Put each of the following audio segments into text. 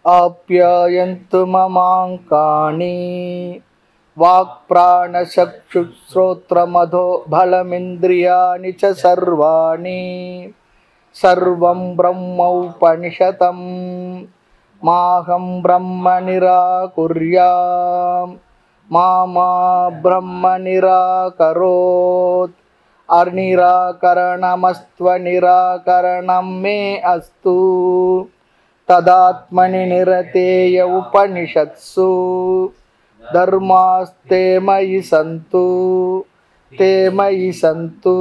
आप्यायन्तु ममाङ्कानि वाक्प्राणचक्षुश्रोत्रमधो बलमिन्द्रियाणि च सर्वाणि सर्वं ब्रह्मौपनिषतं माहं ब्रह्म निराकुर्यां मा मा ब्रह्म निराकरोत् अनिराकरणमस्त्वनिराकरणं मे अस्तु तदात्मनि निरतेय उपनिषत्सु धर्मास्ते मयि सन्तु ते मयि सन्तु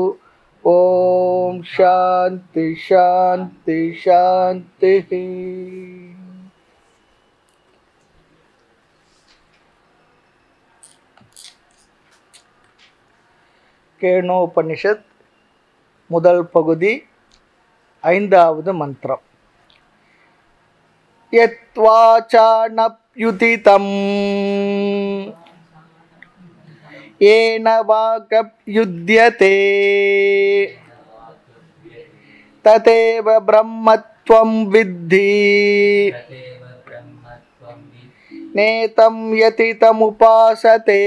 ॐ शान्ति शान्ति शान्तिः கேணோபனிஷத் முதல் பகுதி ஐந்தாவது மந்திரம் यत्वाचानप्युदितम् येन वागप्युद्यते तदेव ब्रह्मत्वं विद्धि नेतं यतितमुपासते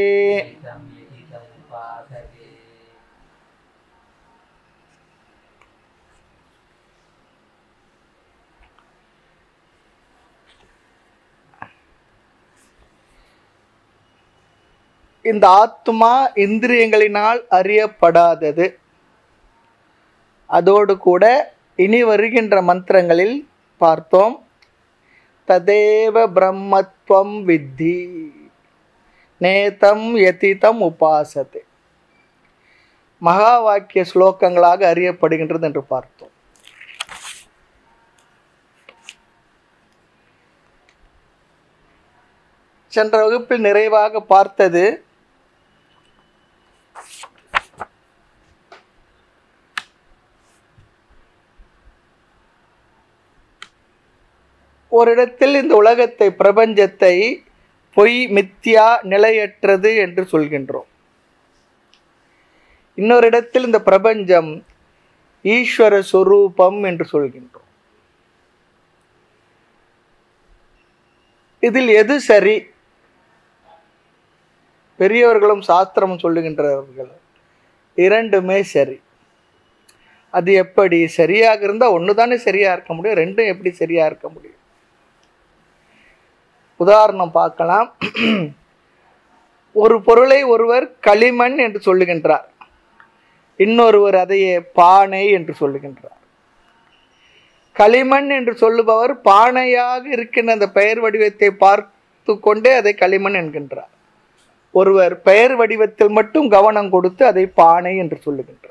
இந்த ஆத்மா இந்திரியங்களினால் அறியப்படாதது அதோடு கூட இனி வருகின்ற மந்திரங்களில் பார்த்தோம் ததேவ பிரம்மத்வம் வித்தி நேதம் யதிதம் உபாசத்தை மகா வாக்கிய ஸ்லோகங்களாக அறியப்படுகின்றது என்று பார்த்தோம் சென்ற வகுப்பில் நிறைவாக பார்த்தது ஒரு இடத்தில் இந்த உலகத்தை பிரபஞ்சத்தை பொய் மித்தியா நிலையற்றது என்று சொல்கின்றோம் இன்னொரு இடத்தில் இந்த பிரபஞ்சம் ஈஸ்வர சொரூபம் என்று சொல்கின்றோம் இதில் எது சரி பெரியவர்களும் சாஸ்திரம் சொல்லுகின்றவர்கள் இரண்டுமே சரி அது எப்படி சரியாக இருந்தால் ஒன்று தானே சரியாக இருக்க முடியும் ரெண்டும் எப்படி சரியாக இருக்க முடியும் உதாரணம் பார்க்கலாம் ஒரு பொருளை ஒருவர் களிமண் என்று சொல்லுகின்றார் இன்னொருவர் அதையே பானை என்று சொல்லுகின்றார் களிமண் என்று சொல்லுபவர் பானையாக இருக்கின்ற அந்த பெயர் வடிவத்தை பார்த்து கொண்டே அதை களிமண் என்கின்றார் ஒருவர் பெயர் வடிவத்தில் மட்டும் கவனம் கொடுத்து அதை பானை என்று சொல்லுகின்றார்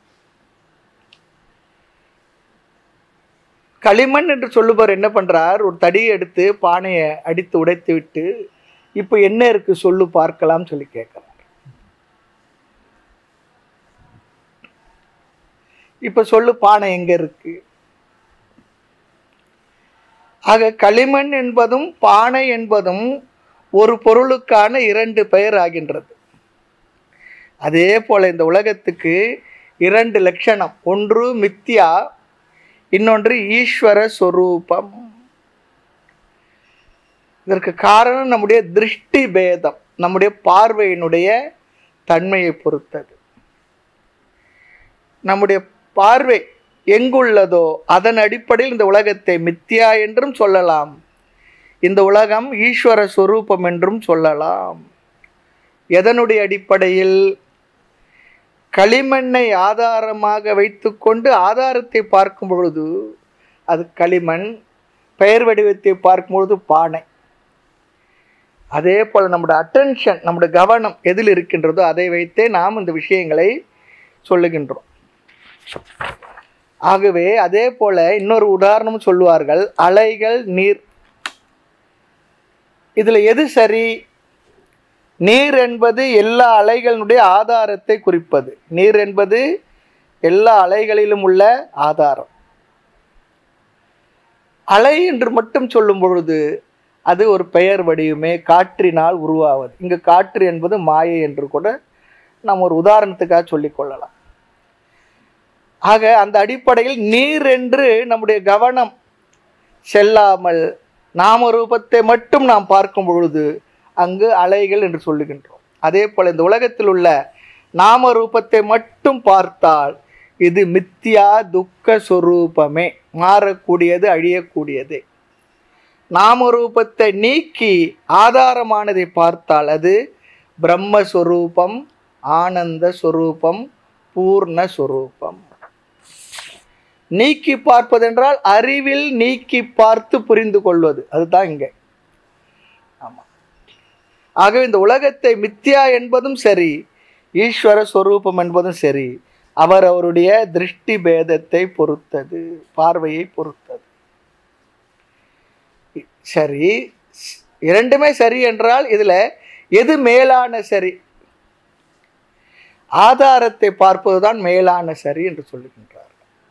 களிமண் என்று சொல்லுபவர் என்ன பண்றார் ஒரு தடியை எடுத்து பானையை அடித்து உடைத்து விட்டு இப்போ என்ன இருக்கு சொல்லு பார்க்கலாம் சொல்லி கேட்கிறார் இப்ப சொல்லு பானை எங்க இருக்கு ஆக களிமண் என்பதும் பானை என்பதும் ஒரு பொருளுக்கான இரண்டு பெயர் ஆகின்றது அதே போல இந்த உலகத்துக்கு இரண்டு லட்சணம் ஒன்று மித்தியா இன்னொன்று ஈஸ்வர சொரூபம் இதற்கு காரணம் நம்முடைய திருஷ்டி பேதம் நம்முடைய பார்வையினுடைய தன்மையை பொறுத்தது நம்முடைய பார்வை எங்குள்ளதோ அதன் அடிப்படையில் இந்த உலகத்தை மித்தியா என்றும் சொல்லலாம் இந்த உலகம் ஈஸ்வர சொரூபம் என்றும் சொல்லலாம் எதனுடைய அடிப்படையில் களிமண்ணை ஆதாரமாக வைத்துக்கொண்டு ஆதாரத்தை பார்க்கும் பொழுது அது களிமண் பெயர் வடிவத்தை பார்க்கும் பொழுது பானை அதே போல் நம்முடைய அட்டென்ஷன் நம்முடைய கவனம் எதில் இருக்கின்றதோ அதை வைத்தே நாம் இந்த விஷயங்களை சொல்லுகின்றோம் ஆகவே அதே போல இன்னொரு உதாரணம் சொல்லுவார்கள் அலைகள் நீர் இதில் எது சரி நீர் என்பது எல்லா அலைகளினுடைய ஆதாரத்தை குறிப்பது நீர் என்பது எல்லா அலைகளிலும் உள்ள ஆதாரம் அலை என்று மட்டும் சொல்லும் பொழுது அது ஒரு பெயர் வடிவமே காற்றினால் உருவாவது இங்கு காற்று என்பது மாயை என்று கூட நாம் ஒரு உதாரணத்துக்காக சொல்லிக் கொள்ளலாம் ஆக அந்த அடிப்படையில் நீர் என்று நம்முடைய கவனம் செல்லாமல் நாம ரூபத்தை மட்டும் நாம் பார்க்கும் பொழுது அங்கு அலைகள் என்று சொல்லுகின்றோம் அதே போல் இந்த உலகத்தில் உள்ள நாம ரூபத்தை மட்டும் பார்த்தால் இது மித்தியா துக்க சொரூபமே மாறக்கூடியது அழியக்கூடியது நாமரூபத்தை நீக்கி ஆதாரமானதை பார்த்தால் அது பிரம்மஸ்வரூபம் ஆனந்த சொரூபம் பூர்ண சொரூபம் நீக்கி பார்ப்பதென்றால் அறிவில் நீக்கி பார்த்து புரிந்து கொள்வது அதுதான் இங்கே ஆமாம் ஆகவே இந்த உலகத்தை மித்யா என்பதும் சரி ஈஸ்வர சொரூபம் என்பதும் சரி அவர் அவருடைய திருஷ்டி பேதத்தை பொறுத்தது பார்வையை பொறுத்தது சரி இரண்டுமே சரி என்றால் இதுல எது மேலான சரி ஆதாரத்தை பார்ப்பதுதான் மேலான சரி என்று சொல்லுகின்றார்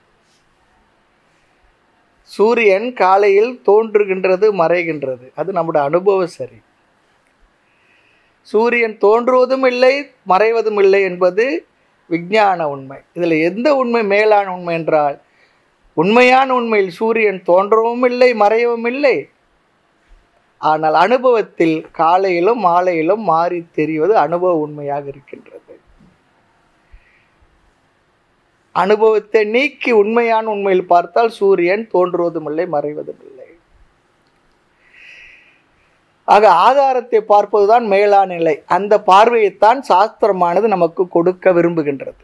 சூரியன் காலையில் தோன்றுகின்றது மறைகின்றது அது நம்முடைய அனுபவ சரி சூரியன் தோன்றுவதும் இல்லை மறைவதும் இல்லை என்பது விஞ்ஞான உண்மை இதில் எந்த உண்மை மேலான உண்மை என்றால் உண்மையான உண்மையில் சூரியன் தோன்றவும் இல்லை மறையவும் இல்லை ஆனால் அனுபவத்தில் காலையிலும் மாலையிலும் மாறி தெரிவது அனுபவ உண்மையாக இருக்கின்றது அனுபவத்தை நீக்கி உண்மையான உண்மையில் பார்த்தால் சூரியன் தோன்றுவதும் இல்லை மறைவதும் இல்லை ஆக ஆதாரத்தை பார்ப்பதுதான் மேலான நிலை அந்த பார்வையைத்தான் சாஸ்திரமானது நமக்கு கொடுக்க விரும்புகின்றது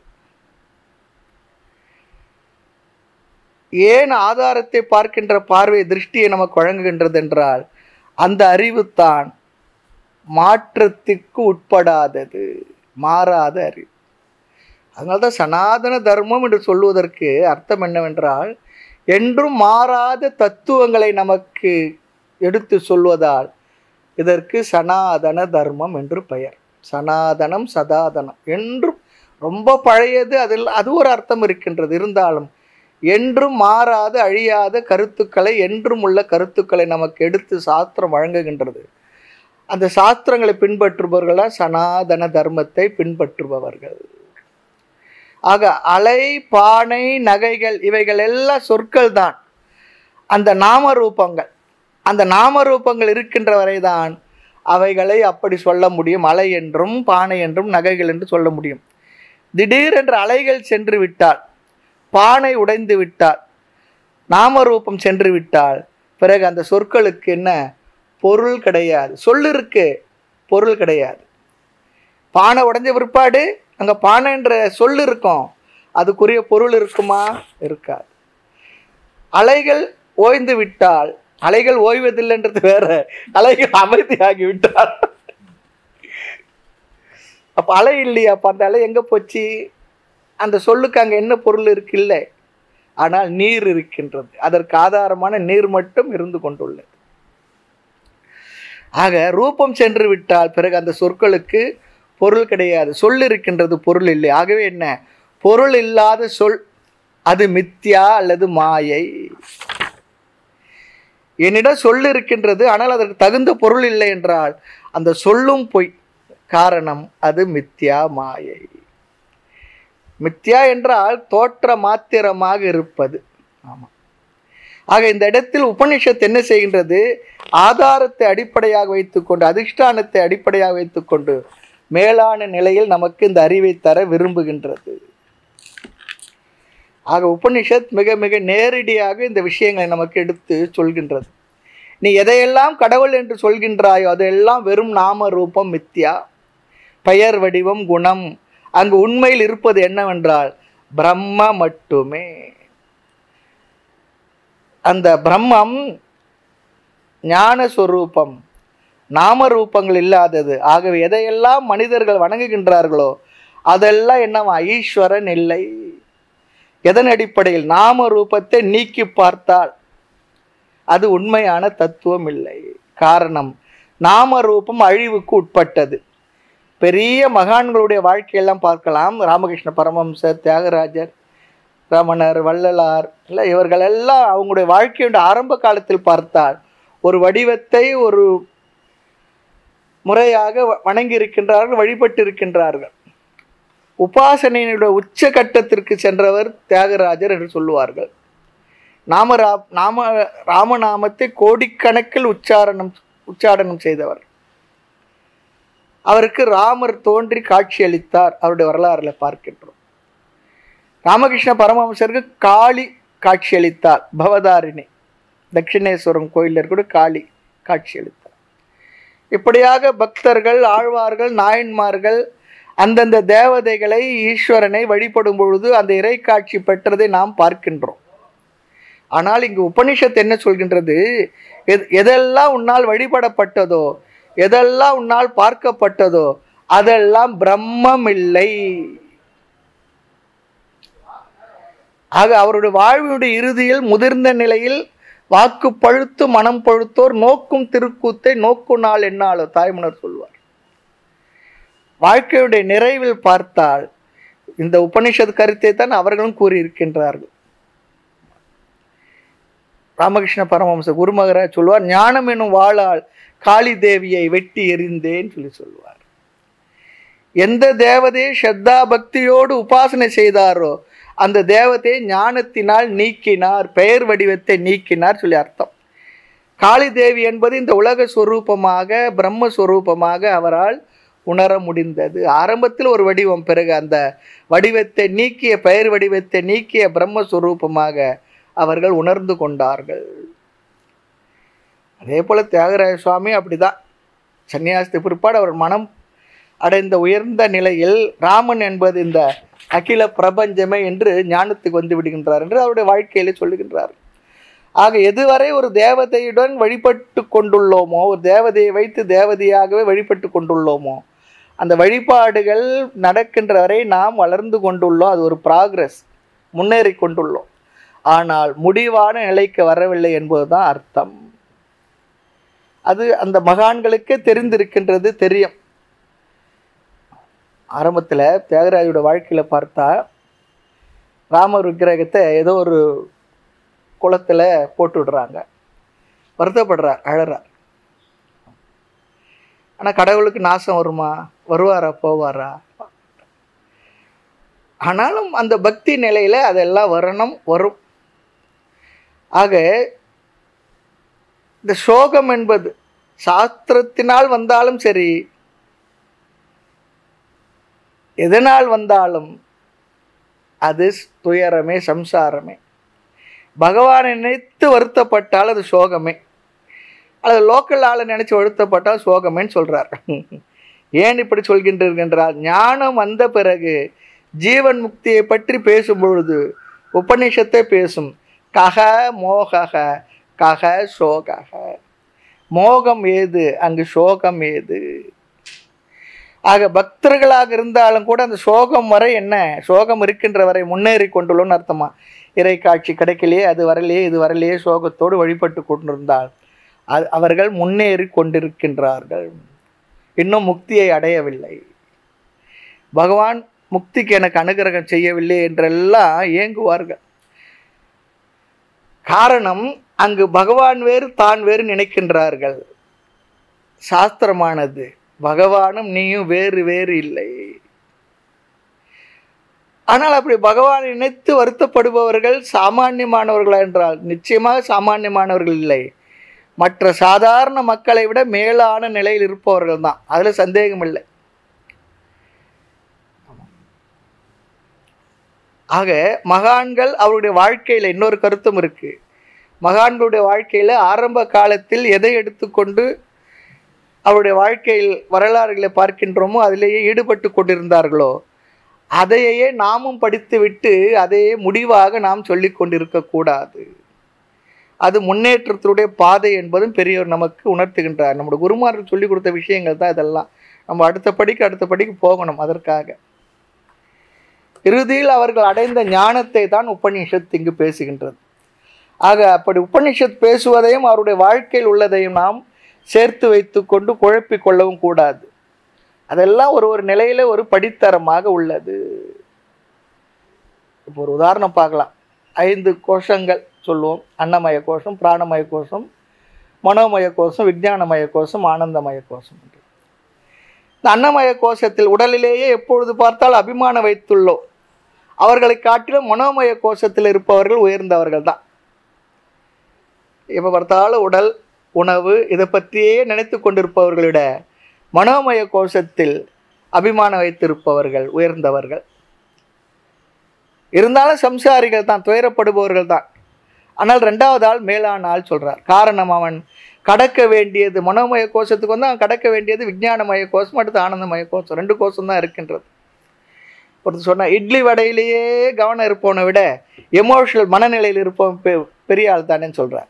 ஏன் ஆதாரத்தை பார்க்கின்ற பார்வை திருஷ்டியை நமக்கு வழங்குகின்றது என்றால் அந்த அறிவுத்தான் மாற்றத்திற்கு உட்படாதது மாறாத அறிவு அதனால்தான் சனாதன தர்மம் என்று சொல்வதற்கு அர்த்தம் என்னவென்றால் என்றும் மாறாத தத்துவங்களை நமக்கு எடுத்து சொல்வதால் இதற்கு சனாதன தர்மம் என்று பெயர் சனாதனம் சதாதனம் என்றும் ரொம்ப பழையது அதில் அது ஒரு அர்த்தம் இருக்கின்றது இருந்தாலும் என்றும் மாறாத அழியாத கருத்துக்களை என்றும் உள்ள கருத்துக்களை நமக்கு எடுத்து சாஸ்திரம் வழங்குகின்றது அந்த சாஸ்திரங்களை பின்பற்றுபவர்களால் சனாதன தர்மத்தை பின்பற்றுபவர்கள் ஆக அலை பானை நகைகள் இவைகள் எல்லாம் சொற்கள் தான் அந்த நாம ரூபங்கள் அந்த நாம ரூபங்கள் இருக்கின்ற வரைதான் அவைகளை அப்படி சொல்ல முடியும் அலை என்றும் பானை என்றும் நகைகள் என்று சொல்ல முடியும் திடீரென்று அலைகள் சென்று விட்டால் பானை உடைந்து விட்டால் நாமரூபம் சென்று விட்டால் பிறகு அந்த சொற்களுக்கு என்ன பொருள் கிடையாது சொல்லு இருக்கு பொருள் கிடையாது பானை உடைஞ்ச பிற்பாடு அங்கே பானை என்ற சொல் இருக்கும் அதுக்குரிய பொருள் இருக்குமா இருக்காது அலைகள் ஓய்ந்து விட்டால் அலைகள் ஓய்வதில்லைன்றது வேற அலைகள் அமைதியாகி விட்டால் அப்ப அலை இல்லையா அப்ப அந்த அலை எங்க போச்சு அந்த சொல்லுக்கு அங்க என்ன பொருள் இருக்கு இல்லை ஆனால் நீர் இருக்கின்றது அதற்கு ஆதாரமான நீர் மட்டும் இருந்து கொண்டுள்ளது ஆக ரூபம் சென்று விட்டால் பிறகு அந்த சொற்களுக்கு பொருள் கிடையாது சொல் இருக்கின்றது பொருள் இல்லை ஆகவே என்ன பொருள் இல்லாத சொல் அது மித்யா அல்லது மாயை என்னிடம் சொல் இருக்கின்றது ஆனால் அதற்கு தகுந்த பொருள் இல்லை என்றால் அந்த சொல்லும் பொய் காரணம் அது மித்யா மாயை மித்யா என்றால் தோற்ற மாத்திரமாக இருப்பது ஆமாம் ஆக இந்த இடத்தில் உபனிஷத் என்ன செய்கின்றது ஆதாரத்தை அடிப்படையாக வைத்துக்கொண்டு அதிஷ்டானத்தை அடிப்படையாக வைத்துக்கொண்டு மேலான நிலையில் நமக்கு இந்த அறிவை தர விரும்புகின்றது ஆக உபனிஷத் மிக மிக நேரடியாக இந்த விஷயங்களை நமக்கு எடுத்து சொல்கின்றது நீ எதையெல்லாம் கடவுள் என்று சொல்கின்றாயோ அதெல்லாம் வெறும் நாம ரூபம் மித்யா பெயர் வடிவம் குணம் அங்கு உண்மையில் இருப்பது என்னவென்றால் பிரம்ம மட்டுமே அந்த பிரம்மம் ஞான சொரூபம் நாம ரூபங்கள் இல்லாதது ஆகவே எதையெல்லாம் மனிதர்கள் வணங்குகின்றார்களோ அதெல்லாம் என்னவா ஈஸ்வரன் இல்லை எதன் அடிப்படையில் நாம ரூபத்தை நீக்கி பார்த்தால் அது உண்மையான தத்துவம் இல்லை காரணம் நாம ரூபம் அழிவுக்கு உட்பட்டது பெரிய மகான்களுடைய வாழ்க்கையெல்லாம் பார்க்கலாம் ராமகிருஷ்ண பரமஹம்சர் தியாகராஜர் ரமணர் வள்ளலார் இல்லை இவர்கள் எல்லாம் அவங்களுடைய வாழ்க்கையுடைய ஆரம்ப காலத்தில் பார்த்தால் ஒரு வடிவத்தை ஒரு முறையாக வ- வணங்கி இருக்கின்றார்கள் வழிபட்டு இருக்கின்றார்கள் உபாசனையினுடைய உச்ச கட்டத்திற்கு சென்றவர் தியாகராஜர் என்று சொல்லுவார்கள் நாம ரா- நாம ராமநாமத்தை கோடிக்கணக்கில் உச்சாரணம் உச்சாரணம் செய்தவர் அவருக்கு ராமர் தோன்றி காட்சியளித்தார் அவருடைய வரலாறுல பார்க்கின்றோம் ராமகிருஷ்ண பரமஹம்சருக்கு காளி காட்சியளித்தார் பவதாரிணி தட்சிணேஸ்வரம் கோயிலில் கூட காளி காட்சியளித்தார் இப்படியாக பக்தர்கள் ஆழ்வார்கள் நாயன்மார்கள் அந்தந்த தேவதைகளை ஈஸ்வரனை வழிபடும் பொழுது அந்த இறை காட்சி பெற்றதை நாம் பார்க்கின்றோம் ஆனால் இங்கு உபனிஷத் என்ன சொல்கின்றது எது- எதெல்லாம் உன்னால் வழிபடப்பட்டதோ எதெல்லாம் உன்னால் பார்க்கப்பட்டதோ அதெல்லாம் பிரம்மம் இல்லை ஆக அவருடைய வாழ்வினுடைய இறுதியில் முதிர்ந்த நிலையில் வாக்கு பழுத்து மனம் பழுத்தோர் நோக்கும் திருக்கூத்தை நோக்கு நாள் என்னாலோ தாய்மனர் சொல்வார் வாழ்க்கையுடைய நிறைவில் பார்த்தால் இந்த உபனிஷத் கருத்தை தான் அவர்களும் கூறியிருக்கின்றார்கள் ராமகிருஷ்ண பரமஹம்ச குருமகராஜ் சொல்வார் ஞானம் எனும் வாளால் காளி தேவியை வெட்டி எறிந்தேன் சொல்லி சொல்வார் எந்த தேவதையை ஸ்ரத்தா பக்தியோடு உபாசனை செய்தாரோ அந்த தேவதையை ஞானத்தினால் நீக்கினார் பெயர் வடிவத்தை நீக்கினார் சொல்லி அர்த்தம் காளி தேவி என்பது இந்த உலக சொரூபமாக பிரம்மஸ்வரூபமாக அவரால் உணர முடிந்தது ஆரம்பத்தில் ஒரு வடிவம் பிறகு அந்த வடிவத்தை நீக்கிய பெயர் வடிவத்தை நீக்கிய பிரம்மஸ்வரூபமாக அவர்கள் உணர்ந்து கொண்டார்கள் அதே போல தியாகராஜ சுவாமி அப்படிதான் சன்னியாசத்தை பிற்பாடு அவர் மனம் அடைந்த உயர்ந்த நிலையில் ராமன் என்பது இந்த அகில பிரபஞ்சமே என்று ஞானத்துக்கு வந்து விடுகின்றார் என்று அவருடைய வாழ்க்கையிலே சொல்லுகின்றார் ஆக எதுவரை ஒரு தேவதையுடன் வழிபட்டு கொண்டுள்ளோமோ ஒரு தேவதையை வைத்து தேவதையாகவே வழிபட்டு கொண்டுள்ளோமோ அந்த வழிபாடுகள் நடக்கின்ற வரை நாம் வளர்ந்து கொண்டுள்ளோம் அது ஒரு ப்ராக்ரஸ் முன்னேறி கொண்டுள்ளோம் ஆனால் முடிவான நிலைக்கு வரவில்லை என்பதுதான் அர்த்தம் அது அந்த மகான்களுக்கே தெரிந்திருக்கின்றது தெரியும் ஆரம்பத்தில் தியாகராஜோட வாழ்க்கையில் பார்த்தா ராமர் விக்கிரகத்தை ஏதோ ஒரு குளத்தில் போட்டு விடுறாங்க வருத்தப்படுறார் அழறார் ஆனால் கடவுளுக்கு நாசம் வருமா வருவாரா போவாரா ஆனாலும் அந்த பக்தி நிலையில் அதெல்லாம் வரணும் வரும் ஆக இந்த சோகம் என்பது சாஸ்திரத்தினால் வந்தாலும் சரி எதனால் வந்தாலும் அது துயரமே சம்சாரமே பகவானை நினைத்து வருத்தப்பட்டால் அது சோகமே அல்லது லோக்கல் ஆளை நினைச்சு வருத்தப்பட்டால் சோகமேன்னு சொல்றார் ஏன் இப்படி சொல்கின்றீர்கள் என்றால் ஞானம் வந்த பிறகு ஜீவன் முக்தியை பற்றி பேசும் பொழுது உபநிஷத்தை பேசும் கக மோகக கக சோகக மோகம் ஏது அங்கு சோகம் ஏது ஆக பக்தர்களாக இருந்தாலும் கூட அந்த சோகம் வரை என்ன சோகம் இருக்கின்ற வரை முன்னேறி கொண்டுள்ளோன்னு அர்த்தமா இறை காட்சி கிடைக்கலையே அது வரலையே இது வரலையே சோகத்தோடு வழிபட்டு கொண்டிருந்தால் அது அவர்கள் முன்னேறி கொண்டிருக்கின்றார்கள் இன்னும் முக்தியை அடையவில்லை பகவான் முக்திக்கு எனக்கு அனுகிரகம் செய்யவில்லை என்றெல்லாம் ஏங்குவார்கள் காரணம் அங்கு பகவான் வேறு தான் வேறு நினைக்கின்றார்கள் சாஸ்திரமானது பகவானும் நீயும் வேறு வேறு இல்லை ஆனால் அப்படி பகவானை நினைத்து வருத்தப்படுபவர்கள் சாமானியமானவர்களா என்றால் நிச்சயமாக சாமானியமானவர்கள் இல்லை மற்ற சாதாரண மக்களை விட மேலான நிலையில் இருப்பவர்கள் தான் அதில் சந்தேகம் இல்லை ஆக மகான்கள் அவருடைய வாழ்க்கையில் இன்னொரு கருத்தும் இருக்கு மகான்களுடைய வாழ்க்கையில் ஆரம்ப காலத்தில் எதை எடுத்துக்கொண்டு அவருடைய வாழ்க்கையில் வரலாறுகளை பார்க்கின்றோமோ அதிலேயே ஈடுபட்டு கொண்டிருந்தார்களோ அதையே நாமும் படித்துவிட்டு அதையே முடிவாக நாம் சொல்லி கொண்டிருக்கக்கூடாது அது முன்னேற்றத்தினுடைய பாதை என்பதும் பெரியவர் நமக்கு உணர்த்துகின்றார் நம்முடைய குருமார்கள் சொல்லிக் கொடுத்த விஷயங்கள் தான் இதெல்லாம் நம்ம அடுத்த படிக்கு அடுத்த படிக்கு போகணும் அதற்காக இறுதியில் அவர்கள் அடைந்த ஞானத்தை தான் உபநிஷத் இங்கு பேசுகின்றது ஆக அப்படி உபநிஷத் பேசுவதையும் அவருடைய வாழ்க்கையில் உள்ளதையும் நாம் சேர்த்து வைத்து கொண்டு குழப்பிக் கொள்ளவும் கூடாது அதெல்லாம் ஒரு ஒரு நிலையில ஒரு படித்தரமாக உள்ளது இப்போ ஒரு உதாரணம் பார்க்கலாம் ஐந்து கோஷங்கள் சொல்லுவோம் அன்னமய கோஷம் பிராணமய கோஷம் மனோமய கோஷம் விஞ்ஞானமய கோஷம் ஆனந்தமய கோஷம் என்று இந்த அன்னமய கோஷத்தில் உடலிலேயே எப்பொழுது பார்த்தால் அபிமானம் வைத்துள்ளோம் அவர்களை காட்டிலும் மனோமய கோஷத்தில் இருப்பவர்கள் உயர்ந்தவர்கள் தான் எப்போ பார்த்தாலும் உடல் உணவு இதை பற்றியே நினைத்து கொண்டிருப்பவர்களிட மனோமய கோஷத்தில் அபிமானம் வைத்திருப்பவர்கள் உயர்ந்தவர்கள் இருந்தாலும் சம்சாரிகள் தான் துயரப்படுபவர்கள் தான் ஆனால் ரெண்டாவது ஆள் மேலான ஆள் சொல்றார் காரணம் அவன் கடக்க வேண்டியது மனோமய கோஷத்துக்கு வந்து அவன் கடக்க வேண்டியது விஞ்ஞானமய கோஷம் அடுத்து ஆனந்தமய கோஷம் ரெண்டு கோஷம் தான் இருக்கின்றது ஒருத்தர் சொன்னா இட்லி வடையிலேயே கவனம் இருப்பவனை விட எமோஷனல் மனநிலையில் இருப்பவன் பெ- பெரிய ஆள் தானேன்னு சொல்றார்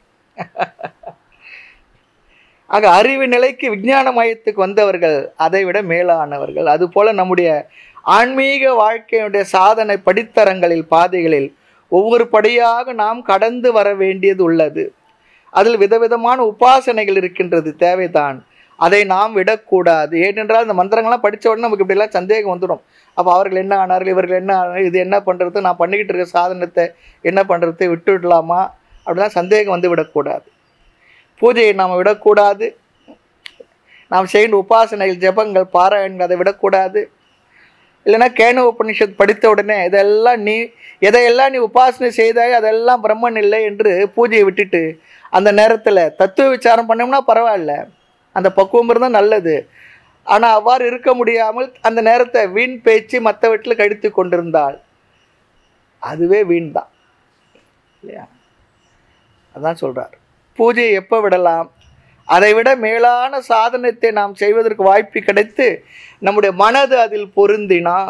ஆக அறிவு நிலைக்கு விஞ்ஞான மயத்துக்கு வந்தவர்கள் அதை விட மேலானவர்கள் அதுபோல நம்முடைய ஆன்மீக வாழ்க்கையுடைய சாதனை படித்தரங்களில் பாதைகளில் ஒவ்வொரு படியாக நாம் கடந்து வர வேண்டியது உள்ளது அதில் விதவிதமான உபாசனைகள் இருக்கின்றது தேவைதான் அதை நாம் விடக்கூடாது ஏனென்றால் இந்த மந்திரங்கள்லாம் படித்த உடனே நமக்கு இப்படிலாம் சந்தேகம் வந்துடும் அப்போ அவர்கள் என்ன ஆனார்கள் இவர்கள் என்ன ஆனார்கள் இது என்ன பண்ணுறது நான் பண்ணிக்கிட்டு இருக்க சாதனத்தை என்ன பண்ணுறது விட்டு விடலாமா அப்படிலாம் சந்தேகம் வந்து விடக்கூடாது பூஜையை நாம் விடக்கூடாது நாம் செய்கின்ற உபாசனைகள் ஜெபங்கள் பாராயணங்கள் அதை விடக்கூடாது இல்லைன்னா கேன உபனிஷத் படித்த உடனே இதெல்லாம் நீ எதையெல்லாம் நீ உபாசனை செய்தாய் அதெல்லாம் பிரம்மன் இல்லை என்று பூஜையை விட்டுட்டு அந்த நேரத்தில் தத்துவ விசாரம் பண்ணோம்னா பரவாயில்ல அந்த பக்குவம் இருந்தால் நல்லது ஆனால் அவ்வாறு இருக்க முடியாமல் அந்த நேரத்தை வீண் பேச்சு மற்ற வீட்டில் கழித்து கொண்டிருந்தால் அதுவே வீண் தான் இல்லையா அதான் சொல்றார் பூஜையை எப்போ விடலாம் அதை விட மேலான சாதனத்தை நாம் செய்வதற்கு வாய்ப்பு கிடைத்து நம்முடைய மனது அதில் பொருந்தினால்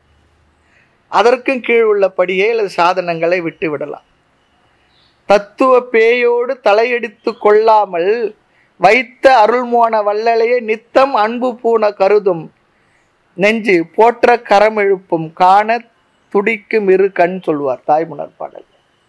அதற்கும் கீழ் உள்ளபடியே அல்லது சாதனங்களை விட்டு விடலாம் தத்துவ பேயோடு தலையெடுத்து கொள்ளாமல் வைத்த அருள்மோன வள்ளலையே நித்தம் அன்பு பூன கருதும் நெஞ்சு போற்ற கரமெழுப்பும் காண துடிக்கும் இரு கண் சொல்வார் தாய்மலர் பாடல்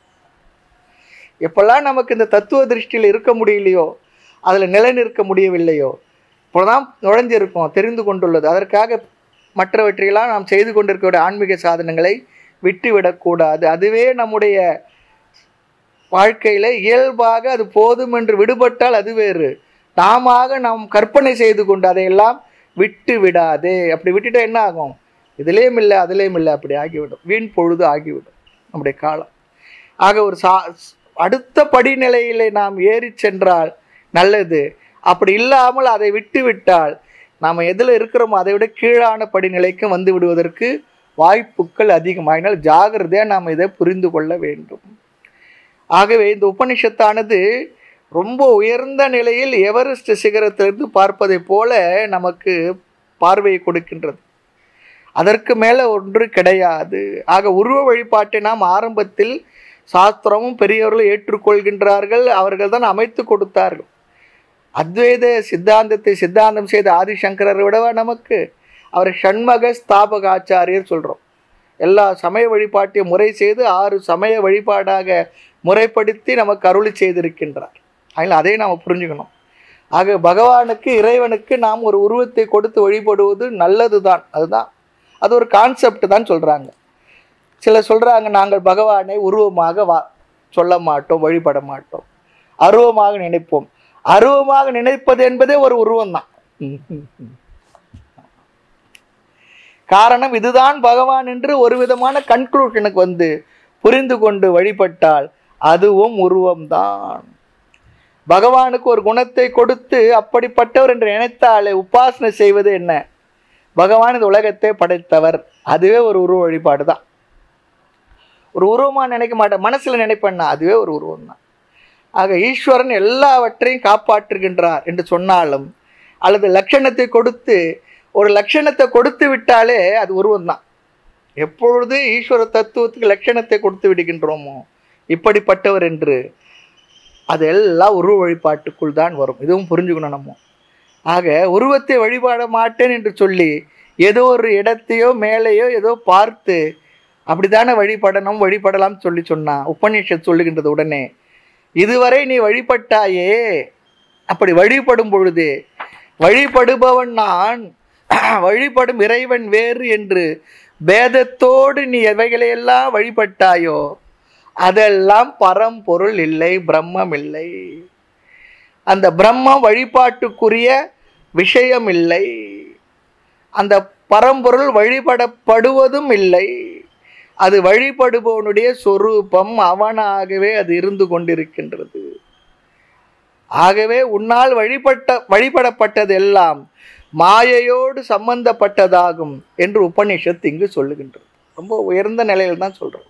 எப்பெல்லாம் நமக்கு இந்த தத்துவ திருஷ்டியில் இருக்க முடியலையோ அதில் நிலை நிற்க முடியவில்லையோ இப்போதான் நுழைஞ்சிருக்கோம் தெரிந்து கொண்டுள்ளது அதற்காக மற்றவற்றையெல்லாம் நாம் செய்து கொண்டிருக்கக்கூடிய ஆன்மீக சாதனங்களை விட்டுவிடக்கூடாது அதுவே நம்முடைய வாழ்க்கையில் இயல்பாக அது போதும் என்று விடுபட்டால் அது வேறு நாம நாம் கற்பனை செய்து கொண்டு அதையெல்லாம் விட்டு விடாதே அப்படி விட்டுட்டா என்ன ஆகும் இதுலேயும் இல்லை அதுலேயும் இல்லை அப்படி ஆகிவிடும் வீண் பொழுது ஆகிவிடும் நம்முடைய காலம் ஆக ஒரு சா அடுத்த படிநிலையிலே நாம் ஏறி சென்றால் நல்லது அப்படி இல்லாமல் அதை விட்டு விட்டால் நாம் எதில் இருக்கிறோமோ அதை விட கீழான படிநிலைக்கும் வந்து விடுவதற்கு வாய்ப்புகள் அதிகமாகினால் ஜாகிரதையாக நாம் இதை புரிந்து கொள்ள வேண்டும் ஆகவே இந்த உபனிஷத்தானது ரொம்ப உயர்ந்த நிலையில் எவரெஸ்ட் சிகரத்திலிருந்து பார்ப்பதைப் போல நமக்கு பார்வையை கொடுக்கின்றது அதற்கு மேலே ஒன்று கிடையாது ஆக உருவ வழிபாட்டை நாம் ஆரம்பத்தில் சாஸ்திரமும் பெரியவர்களும் ஏற்றுக்கொள்கின்றார்கள் அவர்கள் தான் அமைத்து கொடுத்தார்கள் அத்வைத சித்தாந்தத்தை சித்தாந்தம் செய்த ஆதிசங்கரரை விடவா நமக்கு அவர் ஷண்மக ஸ்தாபக ஆச்சாரியர் சொல்கிறோம் எல்லா சமய வழிபாட்டையும் முறை செய்து ஆறு சமய வழிபாடாக முறைப்படுத்தி நமக்கு அருளி செய்திருக்கின்றார் அதனால் அதை நாம் புரிஞ்சுக்கணும் ஆக பகவானுக்கு இறைவனுக்கு நாம் ஒரு உருவத்தை கொடுத்து வழிபடுவது நல்லது தான் அதுதான் அது ஒரு கான்செப்ட் தான் சொல்கிறாங்க சிலர் சொல்கிறாங்க நாங்கள் பகவானை உருவமாக வா சொல்ல மாட்டோம் வழிபட மாட்டோம் அருவமாக நினைப்போம் அருவமாக நினைப்பது என்பதே ஒரு உருவம் தான் காரணம் இதுதான் பகவான் என்று ஒரு விதமான கன்க்ளூஷனுக்கு வந்து புரிந்து கொண்டு வழிபட்டால் அதுவும் உருவம்தான் பகவானுக்கு ஒரு குணத்தை கொடுத்து அப்படிப்பட்டவர் என்று நினைத்தாலே உபாசனை செய்வது என்ன பகவான் இந்த உலகத்தை படைத்தவர் அதுவே ஒரு உருவ வழிபாடு தான் ஒரு உருவமாக நினைக்க மாட்டேன் மனசில் நினைப்பேன்னா அதுவே ஒரு உருவம் தான் ஆக ஈஸ்வரன் எல்லாவற்றையும் காப்பாற்றுகின்றார் என்று சொன்னாலும் அல்லது லட்சணத்தை கொடுத்து ஒரு லட்சணத்தை கொடுத்து விட்டாலே அது உருவம் தான் எப்பொழுது ஈஸ்வர தத்துவத்துக்கு லட்சணத்தை கொடுத்து விடுகின்றோமோ இப்படிப்பட்டவர் என்று அது எல்லாம் உருவ வழிபாட்டுக்குள் தான் வரும் இதுவும் புரிஞ்சுக்கணும் நம்ம ஆக உருவத்தை வழிபாட மாட்டேன் என்று சொல்லி ஏதோ ஒரு இடத்தையோ மேலேயோ ஏதோ பார்த்து அப்படித்தானே வழிபடணும் வழிபடலாம் சொல்லி சொன்னா உபநிஷத் சொல்லுகின்றது உடனே இதுவரை நீ வழிபட்டாயே அப்படி வழிபடும் பொழுது வழிபடுபவன் நான் வழிபடும் இறைவன் வேறு என்று பேதத்தோடு நீ எவைகளையெல்லாம் வழிபட்டாயோ அதெல்லாம் பரம்பொருள் இல்லை பிரம்மம் இல்லை அந்த பிரம்மம் வழிபாட்டுக்குரிய விஷயம் இல்லை அந்த பரம்பொருள் வழிபடப்படுவதும் இல்லை அது வழிபடுபவனுடைய சொரூபம் அவனாகவே அது இருந்து கொண்டிருக்கின்றது ஆகவே உன்னால் வழிபட்ட வழிபடப்பட்டது எல்லாம் மாயையோடு சம்பந்தப்பட்டதாகும் என்று உபனிஷத் இங்கு சொல்லுகின்றது ரொம்ப உயர்ந்த நிலையில் தான் சொல்றது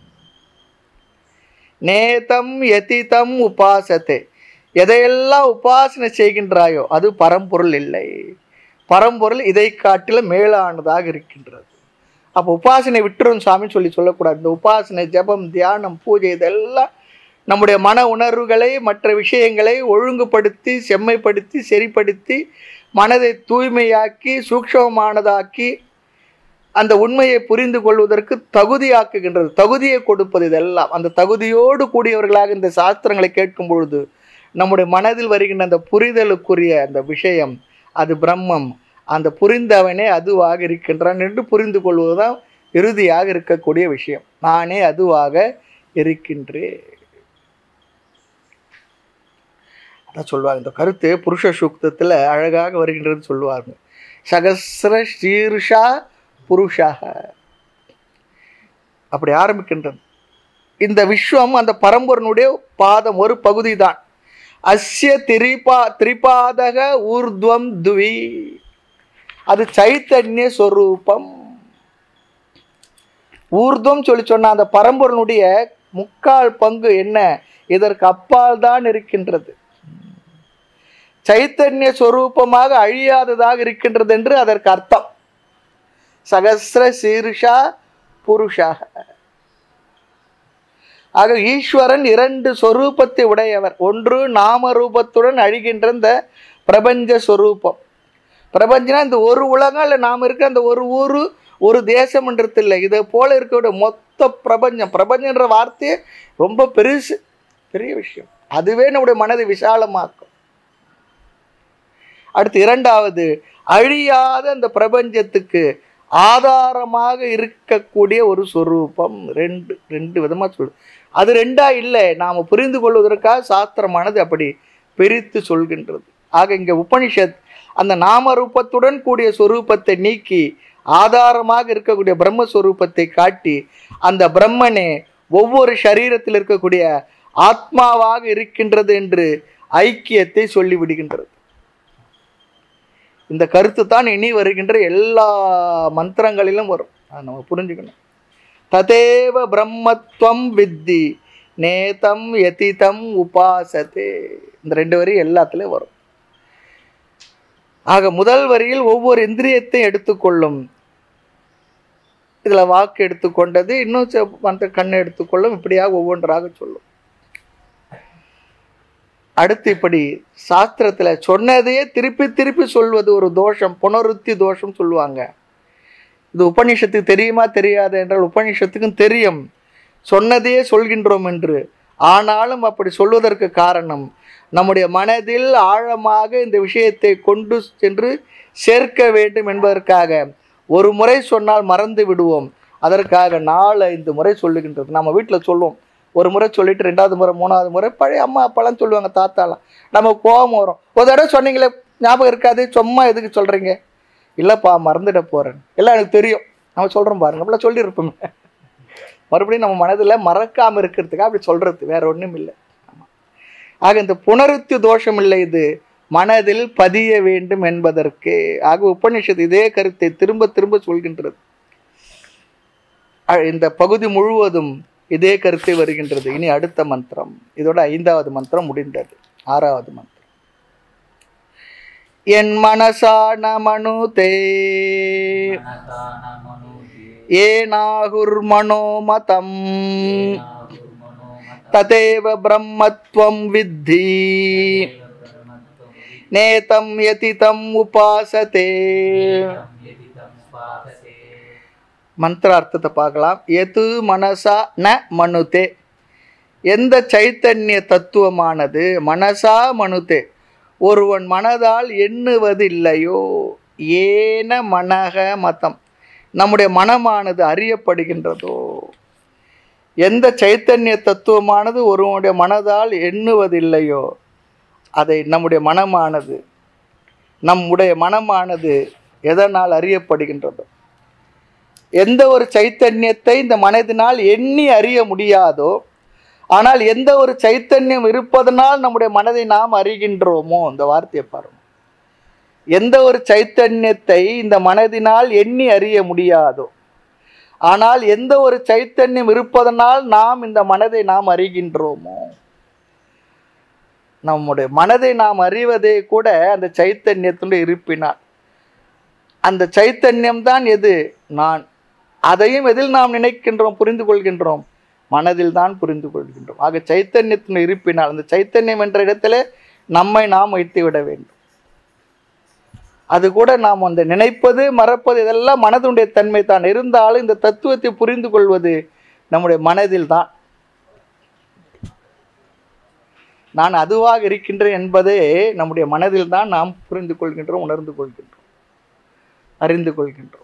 நேதம் யதிதம் உபாசத்தை எதையெல்லாம் உபாசனை செய்கின்றாயோ அது பரம்பொருள் இல்லை பரம்பொருள் இதை காட்டிலும் மேலானதாக இருக்கின்றது அப்போ உபாசனை விட்டுரும் சாமி சொல்லி சொல்லக்கூடாது இந்த உபாசனை ஜபம் தியானம் பூஜை இதெல்லாம் நம்முடைய மன உணர்வுகளை மற்ற விஷயங்களை ஒழுங்குபடுத்தி செம்மைப்படுத்தி சரிப்படுத்தி மனதை தூய்மையாக்கி சூக்ஷமமானதாக்கி அந்த உண்மையை புரிந்து கொள்வதற்கு தகுதியாக்குகின்றது தகுதியை கொடுப்பது இதெல்லாம் அந்த தகுதியோடு கூடியவர்களாக இந்த சாஸ்திரங்களை கேட்கும் பொழுது நம்முடைய மனதில் வருகின்ற அந்த புரிதலுக்குரிய அந்த விஷயம் அது பிரம்மம் அந்த புரிந்தவனே அதுவாக இருக்கின்றான் என்று புரிந்து கொள்வதுதான் இறுதியாக இருக்கக்கூடிய விஷயம் நானே அதுவாக இருக்கின்றேன் அதான் சொல்லுவாங்க இந்த கருத்து புருஷ சூக்தத்தில் அழகாக வருகின்றது சொல்லுவாங்க சகசிர ஸ்ரீர்ஷா புருஷா அப்படி ஆரம்பிக்கின்றது இந்த விஸ்வம் அந்த பரம்பொருனுடைய பாதம் ஒரு பகுதி தான் அஸ்ய திரிபா திரிபாதக ஊர்துவம் துவி அது சைத்தன்ய சொரூபம் ஊர்துவம் சொல்லி சொன்ன அந்த பரம்பொருனுடைய முக்கால் பங்கு என்ன இதற்கு அப்பால் தான் இருக்கின்றது சைத்தன்ய சொரூபமாக அழியாததாக இருக்கின்றது என்று அதற்கு அர்த்தம் சகசிர சீர்ஷா புருஷாக ஆக ஈஸ்வரன் இரண்டு சொரூபத்தை உடையவர் ஒன்று நாம ரூபத்துடன் அழிகின்ற இந்த பிரபஞ்ச சொரூபம் பிரபஞ்சனா இந்த ஒரு உலகம் இல்லை நாம் இருக்க அந்த ஒரு ஊர் ஒரு தேசம்ன்றது இல்லை இதை போல இருக்கக்கூடிய மொத்த பிரபஞ்சம் பிரபஞ்சன்ற வார்த்தையே ரொம்ப பெருசு பெரிய விஷயம் அதுவே நம்முடைய மனதை விசாலமாக்கும் அடுத்து இரண்டாவது அழியாத அந்த பிரபஞ்சத்துக்கு ஆதாரமாக இருக்கக்கூடிய ஒரு சொரூபம் ரெண்டு ரெண்டு விதமாக சொல்லு அது ரெண்டா இல்லை நாம் புரிந்து கொள்வதற்காக சாஸ்திரமானது அப்படி பிரித்து சொல்கின்றது ஆக இங்கே உபனிஷத் அந்த நாம ரூபத்துடன் கூடிய சொரூபத்தை நீக்கி ஆதாரமாக இருக்கக்கூடிய பிரம்மஸ்வரூபத்தை காட்டி அந்த பிரம்மனே ஒவ்வொரு சரீரத்தில் இருக்கக்கூடிய ஆத்மாவாக இருக்கின்றது என்று ஐக்கியத்தை சொல்லிவிடுகின்றது இந்த கருத்து தான் இனி வருகின்ற எல்லா மந்திரங்களிலும் வரும் அதை நம்ம புரிஞ்சுக்கணும் ததேவ பிரம்மத்வம் வித்தி நேதம் யதிதம் உபாசதே இந்த ரெண்டு வரி எல்லாத்துலேயும் வரும் ஆக முதல் வரியில் ஒவ்வொரு இந்திரியத்தையும் எடுத்துக்கொள்ளும் இதில் வாக்கு எடுத்துக்கொண்டது இன்னும் சில மற்ற கண்ணை எடுத்துக்கொள்ளும் இப்படியாக ஒவ்வொன்றாக சொல்லும் அடுத்து இப்படி சாஸ்திரத்தில் சொன்னதையே திருப்பி திருப்பி சொல்வது ஒரு தோஷம் புனருத்தி தோஷம் சொல்லுவாங்க இது உபநிஷத்துக்கு தெரியுமா தெரியாது என்றால் உபநிஷத்துக்கும் தெரியும் சொன்னதையே சொல்கின்றோம் என்று ஆனாலும் அப்படி சொல்வதற்கு காரணம் நம்முடைய மனதில் ஆழமாக இந்த விஷயத்தை கொண்டு சென்று சேர்க்க வேண்டும் என்பதற்காக ஒரு முறை சொன்னால் மறந்து விடுவோம் அதற்காக நாலு ஐந்து முறை சொல்லுகின்றது நம்ம வீட்டில் சொல்லுவோம் ஒரு முறை சொல்லிட்டு ரெண்டாவது முறை மூணாவது முறை பழைய அம்மா அப்பாலாம் சொல்லுவாங்க தாத்தாலாம் நம்ம கோபம் வரும் ஒரு தடவை சொன்னீங்களே ஞாபகம் இருக்காது சும்மா எதுக்கு சொல்கிறீங்க இல்லைப்பா மறந்துட போகிறேன் எல்லாம் எனக்கு தெரியும் நம்ம சொல்கிறோம் பாருங்க அப்படிலாம் சொல்லியிருப்போமே மறுபடியும் நம்ம மனதில் மறக்காமல் இருக்கிறதுக்காக அப்படி சொல்கிறது வேற ஒன்றும் இல்லை ஆமாம் ஆக இந்த புனருத்தி தோஷம் இல்லை இது மனதில் பதிய வேண்டும் என்பதற்கு ஆக உபனிஷத் இதே கருத்தை திரும்ப திரும்ப சொல்கின்றது அ- இந்த பகுதி முழுவதும் இதே கருத்தை வருகின்றது இனி அடுத்த மந்திரம் இதோட ஐந்தாவது மந்திரம் முடிந்தது ஆறாவது மந்திரம் என் மனசான மனுதே मनसा न मनुते ஏனாகுர் மனோமதம் नाहुर्मनोमतं ததேவ பிரம்மத்வம் வித்தி ब्रह्मत्वं நேதம் யதிதம் உபாசதே विदितं यदि तं स्वासते மந்திர அர்த்தத்தை பார்க்கலாம் எது மனசா ந மனுதே எந்த சைத்தன்ய தத்துவமானது மனசா மனுதே ஒருவன் மனதால் எண்ணுவது இல்லையோ ஏன மனக மதம் நம்முடைய மனமானது அறியப்படுகின்றதோ எந்த சைத்தன்ய தத்துவமானது ஒருவனுடைய மனதால் எண்ணுவதில்லையோ அதை நம்முடைய மனமானது நம்முடைய மனமானது எதனால் அறியப்படுகின்றதோ எந்த ஒரு சைத்தன்யத்தை இந்த மனதினால் எண்ணி அறிய முடியாதோ ஆனால் எந்த ஒரு சைத்தன்யம் இருப்பதனால் நம்முடைய மனதை நாம் அறிகின்றோமோ இந்த வார்த்தையை பாருங்க எந்த ஒரு சைத்தன்யத்தை இந்த மனதினால் எண்ணி அறிய முடியாதோ ஆனால் எந்த ஒரு சைத்தன்யம் இருப்பதனால் நாம் இந்த மனதை நாம் அறிகின்றோமோ நம்முடைய மனதை நாம் அறிவதே கூட அந்த சைத்தன்யத்தினுடைய இருப்பினால் அந்த சைத்தன்யம் தான் எது நான் அதையும் எதில் நாம் நினைக்கின்றோம் புரிந்து கொள்கின்றோம் மனதில் தான் புரிந்து கொள்கின்றோம் ஆக சைத்தன்யத்தின் இருப்பினால் அந்த சைத்தன்யம் என்ற இடத்துல நம்மை நாம் வைத்து விட வேண்டும் அது கூட நாம் அந்த நினைப்பது மறப்பது இதெல்லாம் மனதுடைய தன்மை தான் இருந்தாலும் இந்த தத்துவத்தை புரிந்து கொள்வது நம்முடைய மனதில் தான் நான் அதுவாக இருக்கின்றேன் என்பதே நம்முடைய மனதில் தான் நாம் புரிந்து கொள்கின்றோம் உணர்ந்து கொள்கின்றோம் அறிந்து கொள்கின்றோம்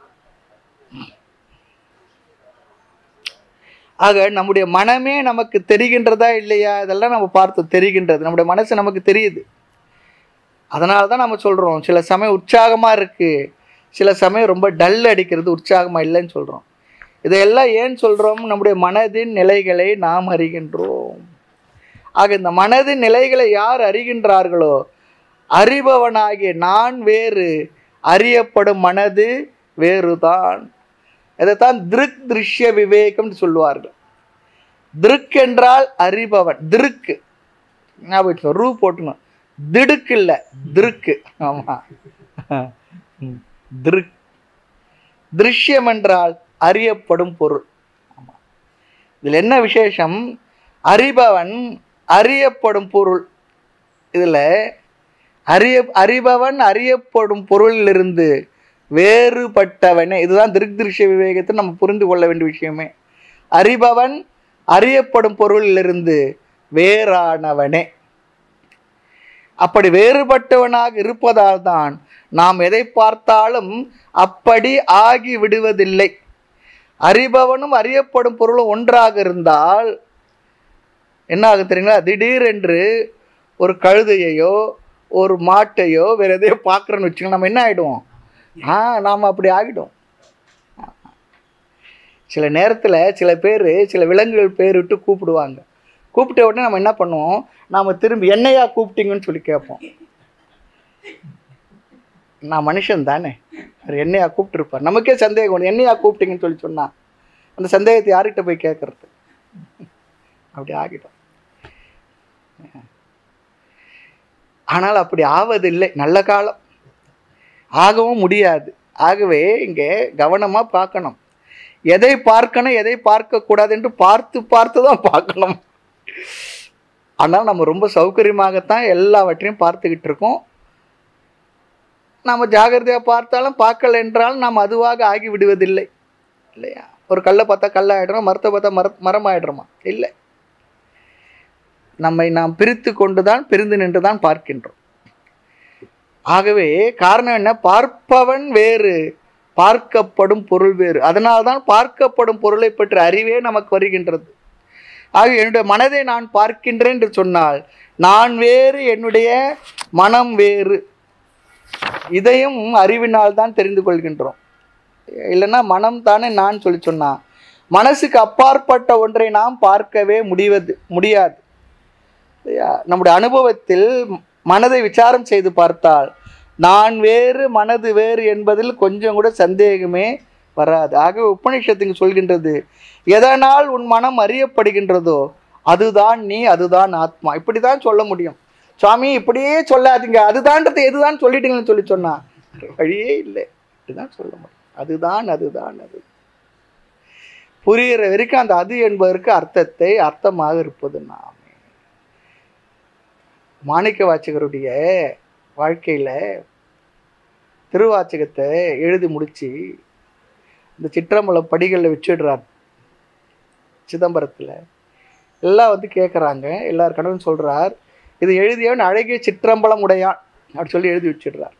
ஆக நம்முடைய மனமே நமக்கு தெரிகின்றதா இல்லையா இதெல்லாம் நம்ம பார்த்து தெரிகின்றது நம்முடைய மனசு நமக்கு தெரியுது அதனால தான் நம்ம சொல்கிறோம் சில சமயம் உற்சாகமாக இருக்குது சில சமயம் ரொம்ப டல் அடிக்கிறது உற்சாகமாக இல்லைன்னு சொல்கிறோம் இதையெல்லாம் ஏன் சொல்கிறோம் நம்முடைய மனதின் நிலைகளை நாம் அறிகின்றோம் ஆக இந்த மனதின் நிலைகளை யார் அறிகின்றார்களோ அறிபவனாகிய நான் வேறு அறியப்படும் மனது வேறுதான் இதைத்தான் திருக் திருஷ்ய விவேகம்னு சொல்லுவார்கள் திருக் என்றால் அறிபவன் திருக்கு ஞாபகம் வச்சுக்கோ, ரூ போட்டுணும் திடுக்கு இல்லை திருக்கு ஆமாம் திருக் திருஷ்யம் என்றால் அறியப்படும் பொருள் ஆமா. இதில் என்ன விசேஷம் அறிபவன் அறியப்படும் பொருள் இதில் அறிய அறிபவன் அறியப்படும் பொருளிலிருந்து வேறுபட்டவனே இதுதான் திருஷ்ய விவேகத்தை நம்ம புரிந்து கொள்ள வேண்டிய விஷயமே அறிபவன் அறியப்படும் பொருளிலிருந்து வேறானவனே அப்படி வேறுபட்டவனாக இருப்பதால் தான் நாம் எதை பார்த்தாலும் அப்படி ஆகி விடுவதில்லை அறிபவனும் அறியப்படும் பொருளும் ஒன்றாக இருந்தால் என்ன ஆகும் தெரியுங்களா திடீரென்று ஒரு கழுதையையோ ஒரு மாட்டையோ வேற எதையோ பார்க்குறோன்னு வச்சுக்கோங்க நம்ம என்ன ஆகிடுவோம் ஆ நாம் அப்படி ஆகிடும் சில நேரத்தில் சில பேர் சில விலங்குகள் பேர் விட்டு கூப்பிடுவாங்க கூப்பிட்ட உடனே நம்ம என்ன பண்ணுவோம் நாம் திரும்பி என்னையா கூப்பிட்டீங்கன்னு சொல்லி கேட்போம் நான் மனுஷன் தானே அவர் என்னையா கூப்பிட்டுருப்பார் நமக்கே சந்தேகம் வரும் என்னையா கூப்பிட்டீங்கன்னு சொல்லி சொன்னா அந்த சந்தேகத்தை யார்கிட்ட போய் கேட்கறது அப்படி ஆகிடும் ஆனால் அப்படி ஆவதில்லை நல்ல காலம் ஆகவும் முடியாது ஆகவே இங்கே கவனமாக பார்க்கணும் எதை பார்க்கணும் எதை பார்க்கக்கூடாது என்று பார்த்து பார்த்து தான் பார்க்கணும் ஆனால் நம்ம ரொம்ப சௌகரியமாகத்தான் எல்லாவற்றையும் பார்த்துக்கிட்டு இருக்கோம் நாம் ஜாகிரதையாக பார்த்தாலும் பார்க்கல என்றாலும் நாம் அதுவாக ஆகி விடுவதில்லை இல்லையா ஒரு கல்லை பார்த்தா கல்லாயிடுறோம் மரத்தை பார்த்தா மர மரம் ஆயிடுறோமா இல்லை நம்மை நாம் பிரித்து கொண்டு தான் பிரிந்து நின்று தான் பார்க்கின்றோம் ஆகவே காரணம் என்ன பார்ப்பவன் வேறு பார்க்கப்படும் பொருள் வேறு அதனால் தான் பார்க்கப்படும் பொருளை பற்றி அறிவே நமக்கு வருகின்றது ஆக என்னுடைய மனதை நான் பார்க்கின்றேன் என்று சொன்னால் நான் வேறு என்னுடைய மனம் வேறு இதையும் அறிவினால் தான் தெரிந்து கொள்கின்றோம் இல்லைன்னா மனம் தானே நான் சொல்லி சொன்னா மனசுக்கு அப்பாற்பட்ட ஒன்றை நாம் பார்க்கவே முடிவது முடியாது இல்லையா நம்முடைய அனுபவத்தில் மனதை விசாரம் செய்து பார்த்தால் நான் வேறு மனது வேறு என்பதில் கொஞ்சம் கூட சந்தேகமே வராது ஆகவே உபநிஷத்துக்கு சொல்கின்றது எதனால் உன் மனம் அறியப்படுகின்றதோ அதுதான் நீ அதுதான் ஆத்மா இப்படி தான் சொல்ல முடியும் சுவாமி இப்படியே சொல்லாதீங்க அதுதான்றது எதுதான் சொல்லிட்டீங்கன்னு சொல்லி சொன்னா வழியே இல்லை இப்படிதான் சொல்ல முடியும் அதுதான் அதுதான் அது புரிகிற வரைக்கும் அந்த அது என்பதற்கு அர்த்தத்தை அர்த்தமாக இருப்பது நாமே மாணிக்க வாச்சகருடைய வாழ்க்கையில் திருவாச்சகத்தை எழுதி முடித்து இந்த சிற்றம்பலம் படிகளில் வச்சிடுறார் சிதம்பரத்தில் எல்லாம் வந்து கேட்குறாங்க எல்லார் கடவுள் சொல்கிறார் இது எழுதியவன் அழகிய சிற்றம்பலம் உடையான் அப்படி சொல்லி எழுதி வச்சிடுறார்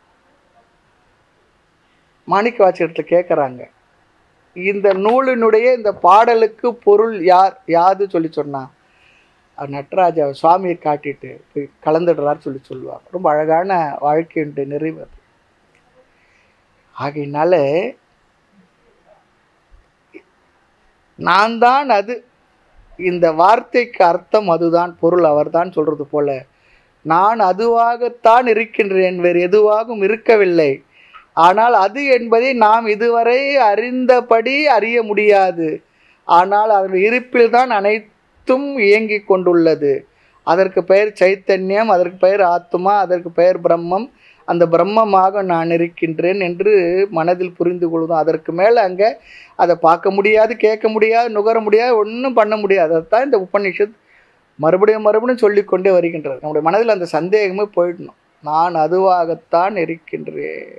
மாணிக்க வாச்சகத்தில் கேட்குறாங்க இந்த நூலினுடைய இந்த பாடலுக்கு பொருள் யார் யாது சொல்லி சொன்னா அவர் நட்ராஜா சுவாமியை காட்டிட்டு போய் கலந்துடுறார் சொல்லி சொல்லுவாங்க ரொம்ப அழகான வாழ்க்கையுண்டு நிறைவு அது ஆகையினால நான் தான் அது இந்த வார்த்தைக்கு அர்த்தம் அதுதான் பொருள் அவர்தான் சொல்றது போல நான் அதுவாகத்தான் இருக்கின்றேன் வேறு எதுவாகவும் இருக்கவில்லை ஆனால் அது என்பதை நாம் இதுவரை அறிந்தபடி அறிய முடியாது ஆனால் அதன் இருப்பில் தான் அனைத்தும் இயங்கிக் கொண்டுள்ளது அதற்கு பெயர் சைத்தன்யம் அதற்கு பெயர் ஆத்மா அதற்கு பெயர் பிரம்மம் அந்த பிரம்மமாக நான் இருக்கின்றேன் என்று மனதில் புரிந்து கொள்வதும் அதற்கு மேலே அங்கே அதை பார்க்க முடியாது கேட்க முடியாது நுகர முடியாது ஒன்றும் பண்ண முடியாது அதைத்தான் இந்த உபநிஷத் மறுபடியும் மறுபடியும் சொல்லிக்கொண்டே வருகின்றது நம்முடைய மனதில் அந்த சந்தேகமே போயிடணும் நான் அதுவாகத்தான் இருக்கின்றேன்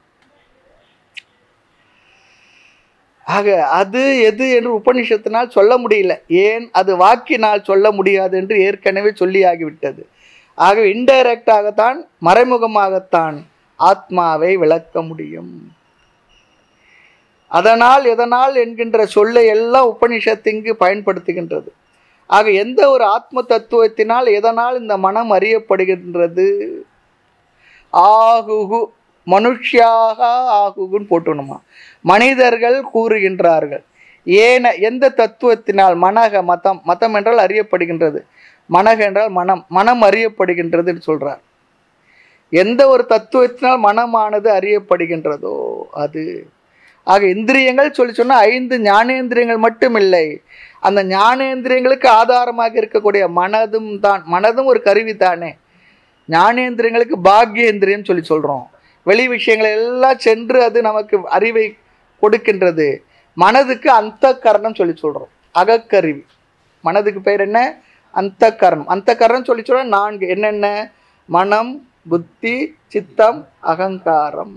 ஆக அது எது என்று உபனிஷத்தினால் சொல்ல முடியல ஏன் அது வாக்கினால் சொல்ல முடியாது என்று ஏற்கனவே சொல்லியாகிவிட்டது ஆக இன்டைரக்டாகத்தான் மறைமுகமாகத்தான் ஆத்மாவை விளக்க முடியும் அதனால் எதனால் என்கின்ற சொல்லை எல்லாம் உபனிஷத்து இங்கு பயன்படுத்துகின்றது ஆக எந்த ஒரு ஆத்ம தத்துவத்தினால் எதனால் இந்த மனம் அறியப்படுகின்றது ஆகுகு மனுஷ்யாக ஆகுகுன்னு போட்டுணுமா மனிதர்கள் கூறுகின்றார்கள் ஏன எந்த தத்துவத்தினால் மனக மதம் மதம் என்றால் அறியப்படுகின்றது மனக என்றால் மனம் மனம் அறியப்படுகின்றதுன்னு சொல்றார் எந்த ஒரு தத்துவத்தினால் மனமானது அறியப்படுகின்றதோ அது ஆக இந்திரியங்கள் சொல்லி சொன்னால் ஐந்து ஞானேந்திரியங்கள் மட்டும் இல்லை அந்த ஞானேந்திரியங்களுக்கு ஆதாரமாக இருக்கக்கூடிய மனதும் தான் மனதும் ஒரு கருவி தானே ஞானேந்திரியங்களுக்கு பாக்யேந்திரியம் சொல்லி சொல்கிறோம் வெளி விஷயங்களை எல்லாம் சென்று அது நமக்கு அறிவை கொடுக்கின்றது மனதுக்கு அந்த கரணம் சொல்லி சொல்கிறோம் அகக்கருவி மனதுக்கு பெயர் என்ன அந்த கரணம் அந்த கரணம் சொல்லி சொல்ற நான்கு என்னென்ன மனம் புத்தி சித்தம் அகங்காரம்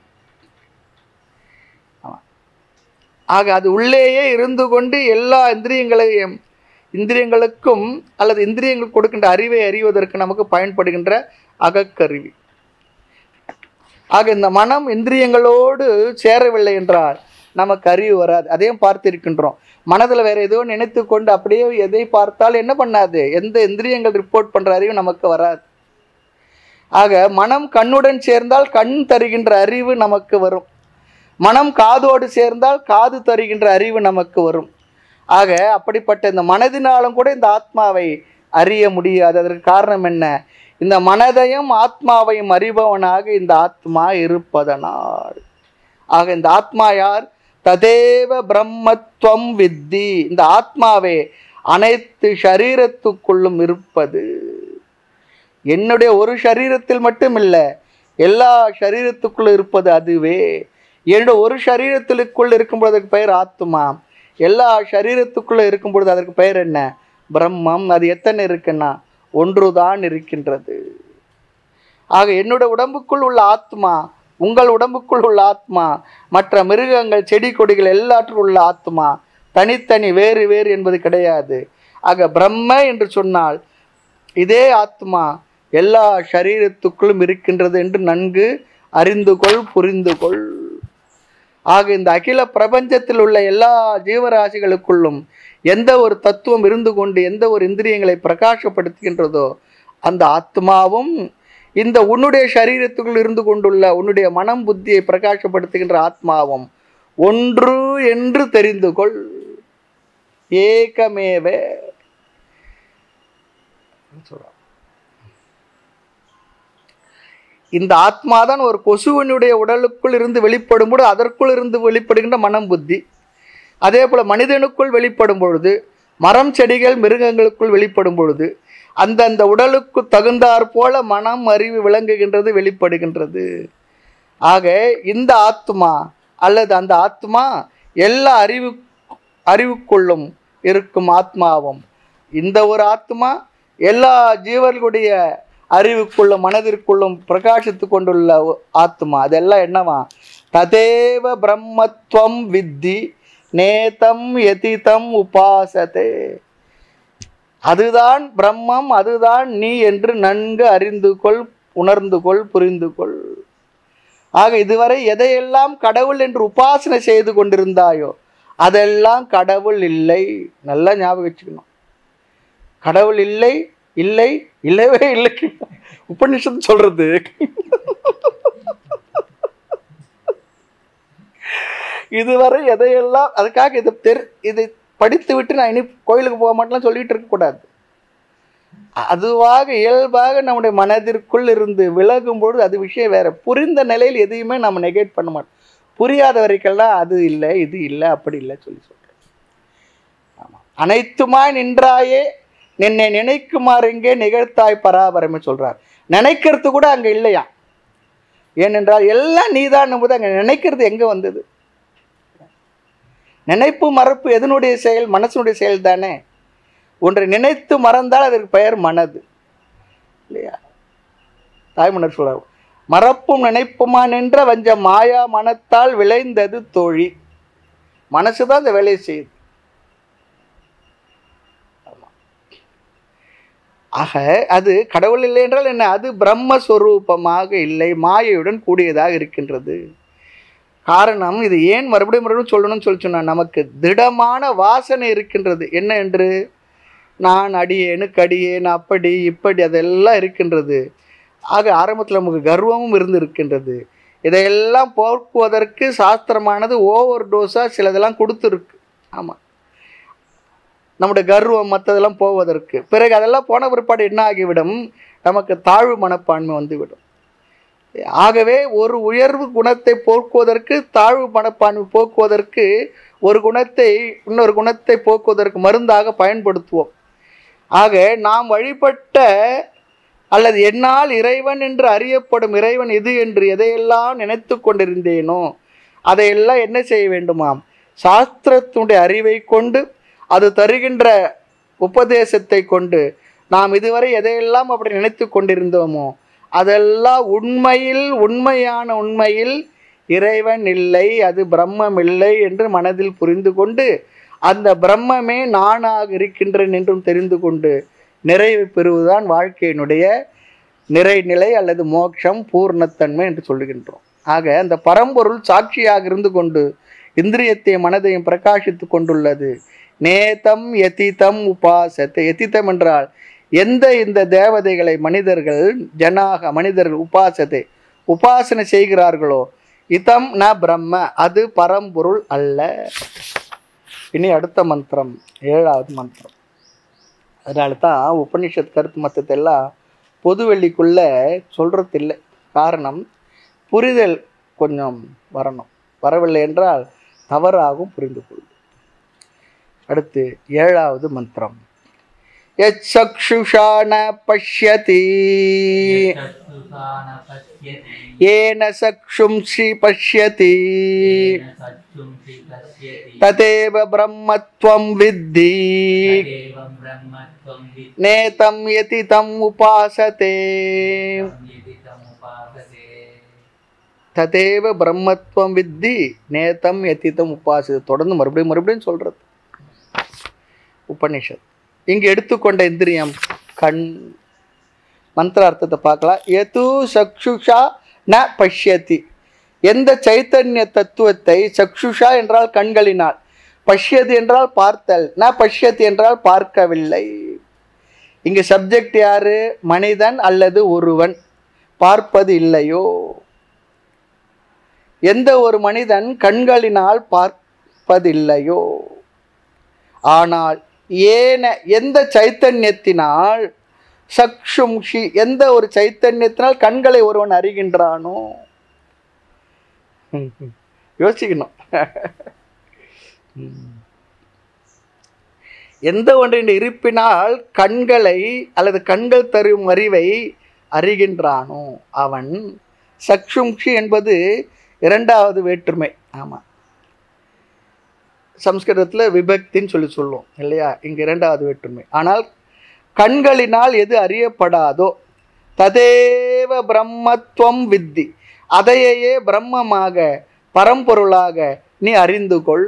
ஆமா. ஆக அது உள்ளேயே இருந்து கொண்டு எல்லா இந்திரியங்களையும் இந்திரியங்களுக்கும் அல்லது இந்திரியங்களுக்கு கொடுக்கின்ற அறிவை அறிவதற்கு நமக்கு பயன்படுகின்ற அகக்கருவி ஆக இந்த மனம் இந்திரியங்களோடு சேரவில்லை என்றால் நமக்கு அறிவு வராது அதையும் பார்த்திருக்கின்றோம் மனதில் வேற ஏதோ நினைத்து கொண்டு அப்படியே எதை பார்த்தாலும் என்ன பண்ணாது எந்த இந்திரியங்கள் ரிப்போர்ட் பண்ற அறிவு நமக்கு வராது ஆக மனம் கண்ணுடன் சேர்ந்தால் கண் தருகின்ற அறிவு நமக்கு வரும் மனம் காதோடு சேர்ந்தால் காது தருகின்ற அறிவு நமக்கு வரும் ஆக அப்படிப்பட்ட இந்த மனதினாலும் கூட இந்த ஆத்மாவை அறிய முடியாது அதற்கு காரணம் என்ன இந்த மனதையும் ஆத்மாவையும் அறிபவனாக இந்த ஆத்மா இருப்பதனால் ஆக இந்த ஆத்மா யார் ததேவ பிரம்மத்துவம் வித்தி இந்த ஆத்மாவே அனைத்து ஷரீரத்துக்குள்ளும் இருப்பது என்னுடைய ஒரு சரீரத்தில் மட்டும் இல்லை எல்லா சரீரத்துக்குள்ள இருப்பது அதுவே என்னுடைய ஒரு சரீரத்திற்குள் இருக்கும்போது அதுக்கு பெயர் ஆத்மா எல்லா சரீரத்துக்குள்ள இருக்கும்பொழுது அதற்கு பெயர் என்ன பிரம்மம் அது எத்தனை இருக்குன்னா ஒன்றுதான் இருக்கின்றது ஆக என்னோட உடம்புக்குள் உள்ள ஆத்மா உங்கள் உடம்புக்குள் உள்ள ஆத்மா மற்ற மிருகங்கள் செடி கொடிகள் எல்லாற்றும் உள்ள ஆத்மா தனித்தனி வேறு வேறு என்பது கிடையாது ஆக பிரம்ம என்று சொன்னால் இதே ஆத்மா எல்லா சரீரத்துக்குள்ளும் இருக்கின்றது என்று நன்கு அறிந்து கொள் புரிந்து கொள் ஆக இந்த அகில பிரபஞ்சத்தில் உள்ள எல்லா ஜீவராசிகளுக்குள்ளும் எந்த ஒரு தத்துவம் இருந்து கொண்டு எந்த ஒரு இந்திரியங்களை பிரகாசப்படுத்துகின்றதோ அந்த ஆத்மாவும் இந்த உன்னுடைய சரீரத்துக்குள் இருந்து கொண்டுள்ள உன்னுடைய மனம் புத்தியை பிரகாசப்படுத்துகின்ற ஆத்மாவும் ஒன்று என்று தெரிந்து கொள் ஏகமேவ சொல்றார். இந்த ஆத்மாதான் ஒரு கொசுவனுடைய உடலுக்குள் இருந்து வெளிப்படும் பொழுது அதற்குள் இருந்து வெளிப்படுகின்ற மனம் புத்தி அதே போல மனிதனுக்குள் வெளிப்படும் பொழுது மரம் செடிகள் மிருகங்களுக்குள் வெளிப்படும் பொழுது அந்தந்த உடலுக்கு தகுந்தாற் போல மனம் அறிவு விளங்குகின்றது வெளிப்படுகின்றது ஆக இந்த ஆத்மா அல்லது அந்த ஆத்மா எல்லா அறிவு அறிவுக்குள்ளும் இருக்கும் ஆத்மாவும் இந்த ஒரு ஆத்மா எல்லா ஜீவர்களுடைய அறிவுக்குள்ளும் மனதிற்குள்ளும் பிரகாசித்து கொண்டுள்ள ஒ- ஆத்மா அதெல்லாம் என்னவா ததேவ பிரம்மத்துவம் வித்தி நேதம் யதிதம் உபாசதே அதுதான் பிரம்மம் அதுதான் நீ என்று நன்கு அறிந்து கொள் உணர்ந்து கொள் புரிந்து கொள் ஆக இதுவரை எதையெல்லாம் கடவுள் என்று உபாசனை செய்து கொண்டிருந்தாயோ அதெல்லாம் கடவுள் இல்லை நல்லா ஞாபகம் வச்சுக்கணும் கடவுள் இல்லை இல்லை இல்லவே இல்லை உபநிஷத்து சொல்றது இதுவரை எதையெல்லாம் அதுக்காக இது தெரி இதை படித்து விட்டு நான் இனி கோயிலுக்கு போக மாட்டேன்னு சொல்லிட்டு இருக்கக்கூடாது அதுவாக இயல்பாக நம்முடைய மனதிற்குள் இருந்து விலகும் பொழுது அது விஷயம் வேற புரிந்த நிலையில் எதையுமே நம்ம நெகேட் பண்ண மாட்டோம் புரியாத வரைக்கெல்லாம் அது இல்லை இது இல்லை அப்படி இல்லை சொல்லி சொல்கிறேன் ஆமாம் அனைத்துமாய் நின்றாயே நின்னை நினைக்குமாறு இங்கே நிகழ்த்தாய் பராபரமே சொல்றார் நினைக்கிறது கூட அங்க இல்லையா ஏனென்றால் எல்லாம் நீதான் போது அங்க நினைக்கிறது எங்க வந்தது நினைப்பு மறப்பு எதனுடைய செயல் மனசனுடைய செயல் தானே ஒன்றை நினைத்து மறந்தால் அதற்கு பெயர் மனது இல்லையா தாய்மன்னர் சொல்றார் மறப்பும் நினைப்புமா நின்ற வஞ்ச மாயா மனத்தால் விளைந்தது தோழி மனசு தான் இந்த வேலையை செய்யுது ஆக அது கடவுள் இல்லை என்றால் என்ன அது பிரம்மஸ்வரூபமாக இல்லை மாயையுடன் கூடியதாக இருக்கின்றது காரணம் இது ஏன் மறுபடியும் மறுபடியும் சொல்லணும்னு சொல்லி சொன்னா நமக்கு திடமான வாசனை இருக்கின்றது என்ன என்று நான் அடியேனுக்கு அடியேன் அப்படி இப்படி அதெல்லாம் இருக்கின்றது ஆக ஆரம்பத்தில் நமக்கு கர்வமும் இருந்து இருக்கின்றது இதையெல்லாம் போக்குவதற்கு சாஸ்திரமானது ஓவர் டோஸாக சிலதெல்லாம் கொடுத்துருக்கு ஆமாம் நம்முடைய கர்வம் மற்றதெல்லாம் போவதற்கு பிறகு அதெல்லாம் போன பிற்பாடு என்ன ஆகிவிடும் நமக்கு தாழ்வு மனப்பான்மை வந்துவிடும் ஆகவே ஒரு உயர்வு குணத்தை போக்குவதற்கு தாழ்வு மனப்பான்மை போக்குவதற்கு ஒரு குணத்தை இன்னொரு குணத்தை போக்குவதற்கு மருந்தாக பயன்படுத்துவோம் ஆக நாம் வழிபட்ட அல்லது என்னால் இறைவன் என்று அறியப்படும் இறைவன் இது என்று எதையெல்லாம் நினைத்து கொண்டிருந்தேனோ அதையெல்லாம் என்ன செய்ய வேண்டுமாம் சாஸ்திரத்தினுடைய அறிவை கொண்டு அது தருகின்ற உபதேசத்தை கொண்டு நாம் இதுவரை எதையெல்லாம் அப்படி நினைத்து கொண்டிருந்தோமோ அதெல்லாம் உண்மையில் உண்மையான உண்மையில் இறைவன் இல்லை அது பிரம்மம் இல்லை என்று மனதில் புரிந்து கொண்டு அந்த பிரம்மமே நானாக இருக்கின்றேன் என்றும் தெரிந்து கொண்டு நிறைவு பெறுவதுதான் வாழ்க்கையினுடைய நிறைநிலை அல்லது மோட்சம் பூர்ணத்தன்மை என்று சொல்லுகின்றோம் ஆக அந்த பரம்பொருள் சாட்சியாக இருந்து கொண்டு இந்திரியத்தை மனதையும் பிரகாசித்து கொண்டுள்ளது நேதம் யதிதம் உபாசத்தை யதிதம் என்றால் எந்த இந்த தேவதைகளை மனிதர்கள் ஜனாக மனிதர்கள் உபாசத்தை உபாசனை செய்கிறார்களோ இதம் ந பிரம்ம அது பரம்பொருள் அல்ல இனி அடுத்த மந்திரம் ஏழாவது மந்திரம் அதனால தான் உபனிஷத் கருத்து மத்தத்தை எல்லாம் பொதுவெளிக்குள்ள சொல்றது இல்லை காரணம் புரிதல் கொஞ்சம் வரணும் வரவில்லை என்றால் தவறாகவும் புரிந்து கொள்ளும் அடுத்து ஏழாவது மந்திரம் எச் சக்ஷுஷா ந பஷ்யதி चक्षुषा न पश्यति ஏன சக்ஷும்ஷி பஷ்யதி येन चक्षुंषि पश्यति ததேவ பிரம்மத்வம் வித்தி तदेवं ब्रह्मत्वं நேதம் யதி தம் உபாசதே विदितमुपासते ததேவ பிரம்மத்வம் வித்தி நேதம் யதிதம் உபாசது தொடர்ந்து மறுபடியும் மறுபடியும் சொல்றது உபனிஷத் இங்கு எடுத்துக்கொண்ட இந்திரியம் கண் மந்திர அர்த்தத்தை பார்க்கலாம் எது சக்ஷுஷா ந பஷ்யதி எந்த சைத்தன்ய தத்துவத்தை சக்ஷுஷா என்றால் கண்களினால் பஷ்யதி என்றால் பார்த்தல் ந பஷ்யதி என்றால் பார்க்கவில்லை இங்கு சப்ஜெக்ட் யாரு மனிதன் அல்லது ஒருவன் பார்ப்பது இல்லையோ எந்த ஒரு மனிதன் கண்களினால் பார்ப்பதில்லையோ ஆனால் ஏன எந்த சைத்தன்யத்தினால் சக்ஷும்ஷி எந்த ஒரு சைத்தன்யத்தினால் கண்களை ஒருவன் அறிகின்றானோ ம், ம். யோசிக்கணும் ம். எந்த ஒன்றின் இருப்பினால் கண்களை அல்லது கண்கள் தரும் அறிவை அறிகின்றானோ அவன் சக்ஷும்ஷி என்பது இரண்டாவது வேற்றுமை ஆமாம் சம்ஸ்கிருதத்தில் விபக்தின்னு சொல்லி சொல்லுவோம் இல்லையா இங்கே இரண்டாவது வேற்றுமை ஆனால் கண்களினால் எது அறியப்படாதோ ததேவ பிரம்மத்துவம் வித்தி அதையே பிரம்மமாக பரம்பொருளாக நீ அறிந்து கொள்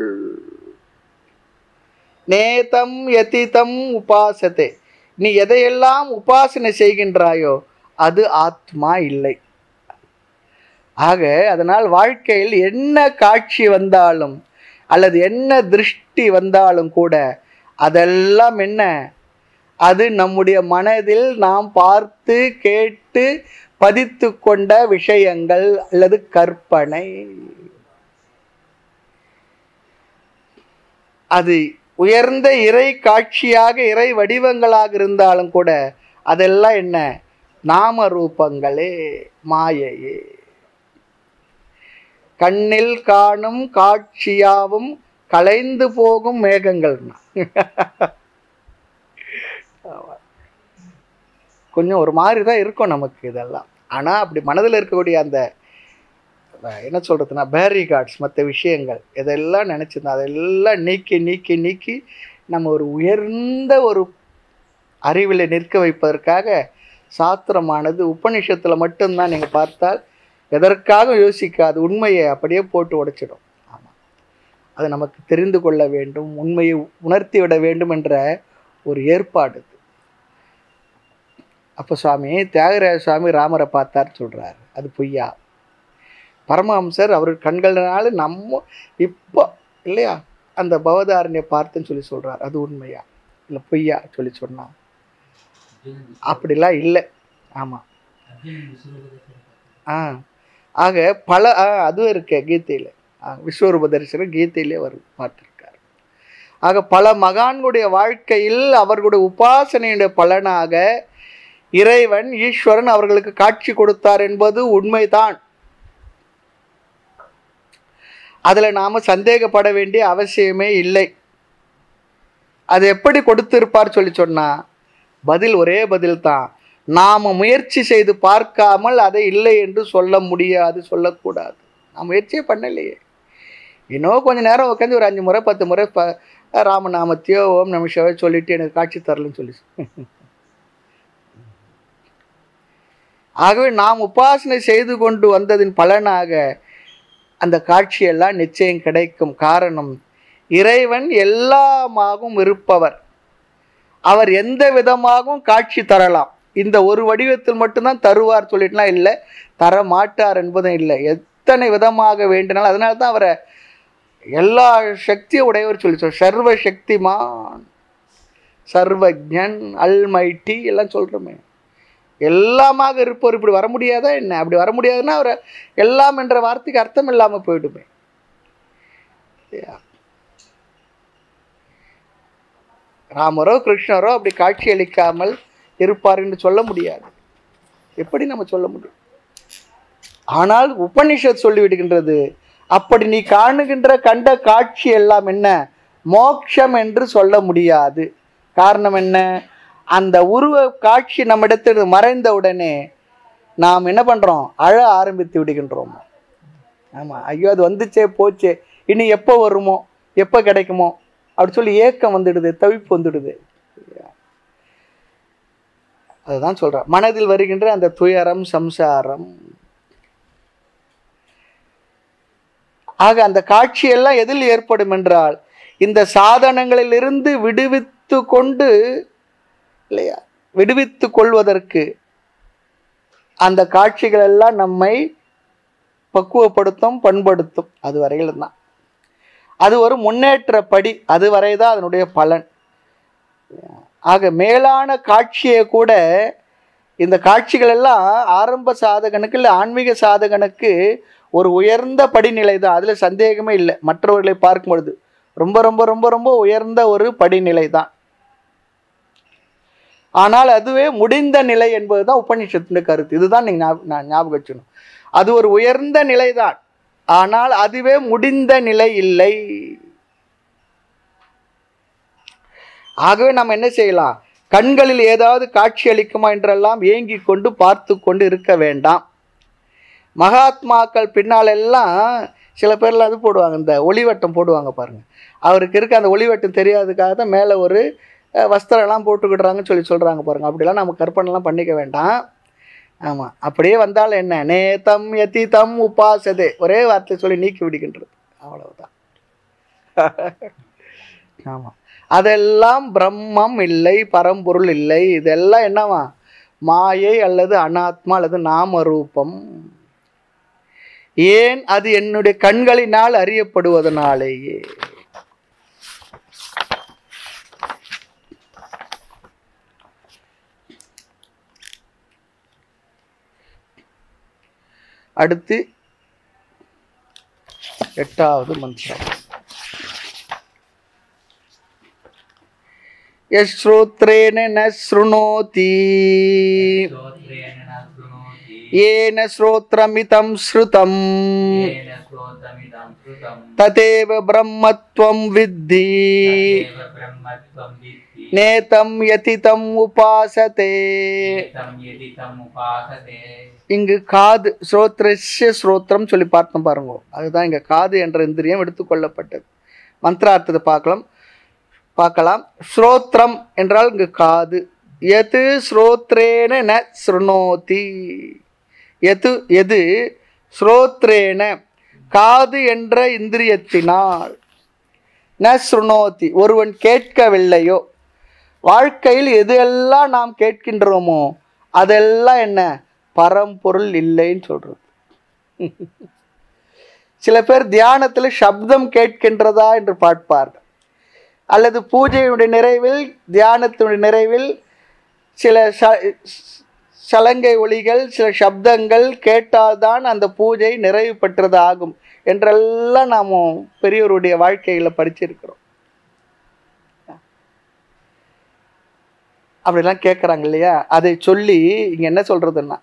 நேதம் யதிதம் உபாசதே நீ எதையெல்லாம் உபாசனை செய்கின்றாயோ அது ஆத்மா இல்லை ஆக அதனால் வாழ்க்கையில் என்ன காட்சி வந்தாலும் அல்லது என்ன திருஷ்டி வந்தாலும் கூட அதெல்லாம் என்ன அது நம்முடைய மனதில் நாம் பார்த்து கேட்டு பதித்து கொண்ட விஷயங்கள் அல்லது கற்பனை அது உயர்ந்த இறை காட்சியாக இறை வடிவங்களாக இருந்தாலும் கூட அதெல்லாம் என்ன நாம ரூபங்களே மாயையே கண்ணில் காணும் காட்சியாவும் கலைந்து போகும் மேகங்கள்னா ஆமா. கொஞ்சம் ஒரு மாதிரி தான் இருக்கும் நமக்கு இதெல்லாம் ஆனால் அப்படி மனதில் இருக்கக்கூடிய அந்த அஹ், என்ன சொல்கிறதுனா பேரிகார்ட்ஸ் மற்ற விஷயங்கள் இதெல்லாம் நினச்சிருந்தோம் அதெல்லாம் நீக்கி நீக்கி நீக்கி நம்ம ஒரு உயர்ந்த ஒரு அறிவில் நிற்க வைப்பதற்காக சாஸ்திரமானது உபநிஷத்தில் மட்டும்தான் நீங்கள் பார்த்தால் எதற்காக யோசிக்காது உண்மையை அப்படியே போட்டு உடைச்சிடும் ஆமாம் அது நமக்கு தெரிந்து கொள்ள வேண்டும் உண்மையை உணர்த்தி விட வேண்டும் என்ற ஒரு ஏற்பாடு இது. அப்போ சுவாமி தியாகராஜ சுவாமி ராமரை பார்த்தார் சொல்கிறார் அது பொய்யா பரமஹம்சர் அவர் கண்கள்னால நம்ம இப்போ இல்லையா அந்த பவதாரண்யை பார்த்தேன்னு சொல்லி சொல்கிறார் அது உண்மையா இல்லை பொய்யா சொல்லி சொன்னா அப்படிலாம் இல்லை ஆமாம் ஆ ஆக பல ஆ அதுவும் இருக்கு கீதையில் விஸ்வரூப தரிசனம் கீதையிலே வரும் பார்த்துருக்காரு ஆக பல மகான்களுடைய வாழ்க்கையில் அவர்களுடைய உபாசனையுடைய பலனாக இறைவன் ஈஸ்வரன் அவர்களுக்கு காட்சி கொடுத்தார் என்பது உண்மைதான் அதில் நாம் சந்தேகப்பட வேண்டிய அவசியமே இல்லை அது எப்படி கொடுத்திருப்பார் சொல்லி சொன்னா பதில் ஒரே பதில் தான் நாம் முயற்சி செய்து பார்க்காமல் அதை இல்லை என்று சொல்ல முடியாது சொல்லக்கூடாது நான் முயற்சியே பண்ணலையே இன்னும் கொஞ்ச நேரம் உட்காந்து ஒரு அஞ்சு முறை பத்து முறை ப ராமநாமத்தையோ ஓம் நமசிவாயோ சொல்லிட்டு எனக்கு காட்சி தரலன்னு சொல்லி ஆகவே நாம் உபாசனை செய்து கொண்டு வந்ததின் பலனாக அந்த காட்சியெல்லாம் நிச்சயம் கிடைக்கும் காரணம் இறைவன் எல்லாமாகவும் இருப்பவர் அவர் எந்த விதமாகவும் காட்சி தரலாம் இந்த ஒரு வடிவத்தில் மட்டும்தான் தருவார் சொல்லிட்டுலாம் இல்லை தர மாட்டார் என்பதும் இல்லை எத்தனை விதமாக வேண்டினாலும் அதனால தான் அவரை எல்லா சக்தியும் உடையவர் சொல்லி சொல் சர்வ சக்திமான் சர்வஜன் அல்மைட்டி எல்லாம் சொல்கிறோமே எல்லாமாக இருப்பவர் இப்படி வர முடியாதா என்ன அப்படி வர முடியாதுன்னா அவரை எல்லாம் என்ற வார்த்தைக்கு அர்த்தம் இல்லாமல் போயிடுமே இல்லையா? ராமரோ கிருஷ்ணரோ அப்படி காட்சி அளிக்காமல் இருப்பார் என்று சொல்ல முடியாது எப்படி நம்ம சொல்ல முடியும் ஆனால் உபனிஷத் சொல்லிவிடுகின்றது அப்படி நீ காணுகின்ற கண்ட காட்சி எல்லாம் என்ன மோட்சம் என்று சொல்ல முடியாது காரணம் என்ன அந்த உருவ காட்சி நம்மிடத்தில் மறைந்த உடனே நாம் என்ன பண்ணுறோம் அழ ஆரம்பித்து விடுகின்றோம் ஆமாம் ஐயோ அது வந்துச்சே போச்சே இனி எப்போ வருமோ எப்போ கிடைக்குமோ அப்படி சொல்லி ஏக்கம் வந்துடுது தவிப்பு வந்துடுது அதுதான் சொல்கிறேன் மனதில் வருகின்ற அந்த துயரம் சம்சாரம் ஆக அந்த காட்சியெல்லாம் எதில் ஏற்படும் என்றால் இந்த சாதனங்களிலிருந்து விடுவித்து கொண்டு இல்லையா விடுவித்து கொள்வதற்கு அந்த காட்சிகள் எல்லாம் நம்மை பக்குவப்படுத்தும் பண்படுத்தும் அது வரையிலும் தான் அது ஒரு முன்னேற்ற படி அது வரை தான் அதனுடைய பலன் ஆக மேலான காட்சியை கூட இந்த காட்சிகள் எல்லாம் ஆரம்ப சாதகனுக்கு இல்லை ஆன்மீக சாதகனுக்கு ஒரு உயர்ந்த படிநிலை தான் அதில் சந்தேகமே இல்லை மற்றவர்களை பார்க்கும் பொழுது ரொம்ப ரொம்ப ரொம்ப ரொம்ப உயர்ந்த ஒரு படிநிலை தான் ஆனால் அதுவே முடிந்த நிலை என்பது தான் உபநிஷத்தின் கருத்து இதுதான் நீங்கள் ஞாபகம் நான் ஞாபகம் வச்சுக்கணும் அது ஒரு உயர்ந்த நிலைதான் ஆனால் அதுவே முடிந்த நிலை இல்லை ஆகவே நம்ம என்ன செய்யலாம் கண்களில் ஏதாவது காட்சி அளிக்குமா என்றெல்லாம் ஏங்கி கொண்டு பார்த்து கொண்டு இருக்க வேண்டாம் மகாத்மாக்கள் பின்னாலெல்லாம் சில பேர்லாம் அது போடுவாங்க இந்த ஒளிவட்டம் போடுவாங்க பாருங்க அவருக்கு இருக்க அந்த ஒளிவட்டம் தெரியாததுக்காக தான் மேலே ஒரு அஹ், வஸ்திரம்லாம் போட்டுக்கிடுறாங்கன்னு சொல்லி சொல்கிறாங்க பாருங்க அப்படிலாம் நம்ம கற்பனைலாம் பண்ணிக்க வேண்டாம் ஆமாம் அப்படியே வந்தால் என்ன நேதம் யதிதம் உபாசதே ஒரே வார்த்தை சொல்லி நீக்கி விடுகின்றது அவ்வளவுதான் ஆமாம் அதெல்லாம் பிரம்மம் இல்லை பரம்பொருள் இல்லை இதெல்லாம் என்னவா மாயை அல்லது அனாத்மா அல்லது நாம ரூபம் ஏன் அது என்னுடைய கண்களினால் அறியப்படுவதனாலேயே அடுத்து எட்டாவது மந்திரம் எஸ் ஸ்ரோத்ரேன ந ஸ்ருணோதி श्रोत्रेण न शृणोति ஏன ஸ்ரோத்ரமிதம் ஸ்ருதம் येन श्रोतमिदं श्रुतं ததேவ பிரம்மத்வம் வித்தி तदेव ब्रह्मत्वं विद्धि நேதம் யதிதம் உபாசதே तं यदि तम् उपासते இங்கு காது ஸ்ரோத்ரஸ்ய ஸ்ரோத்ரம் சொல்லி பார்த்தோம் பாருங்க அதுதான் இங்க காது என்ற இந்திரியம் எடுத்துக்கொள்ளப்பட்டது மந்திரார்த்தத்தை பார்க்கலாம் பார்க்கலாம் ஸ்ரோத்ரம் என்றால் இங்கு காது எது ஸ்ரோத்ரேன ந ஸ்ருணோதி எது எது ஸ்ரோத்ரேன காது என்ற இந்திரியத்தினால் ந ஸ்ருணோதி ஒருவன் கேட்கவில்லையோ வாழ்க்கையில் எது எல்லாம் நாம் கேட்கின்றோமோ அதெல்லாம் என்ன பரம்பொருள் இல்லைன்னு சொல்றது சில பேர் தியானத்தில் சப்தம் கேட்கின்றதா என்று பார்ப்பார்கள் அல்லது பூஜையினுடைய நிறைவில் தியானத்தினுடைய நிறைவில் சில ச சலங்கை ஒளிகள் சில சப்தங்கள் கேட்டால்தான் அந்த பூஜை நிறைவு பெற்றது ஆகும் என்றெல்லாம் நாம் பெரியவருடைய வாழ்க்கையில் படிச்சிருக்கிறோம் அப்படிலாம் கேட்குறாங்க இல்லையா அதை சொல்லி இங்கே என்ன சொல்கிறதுன்னா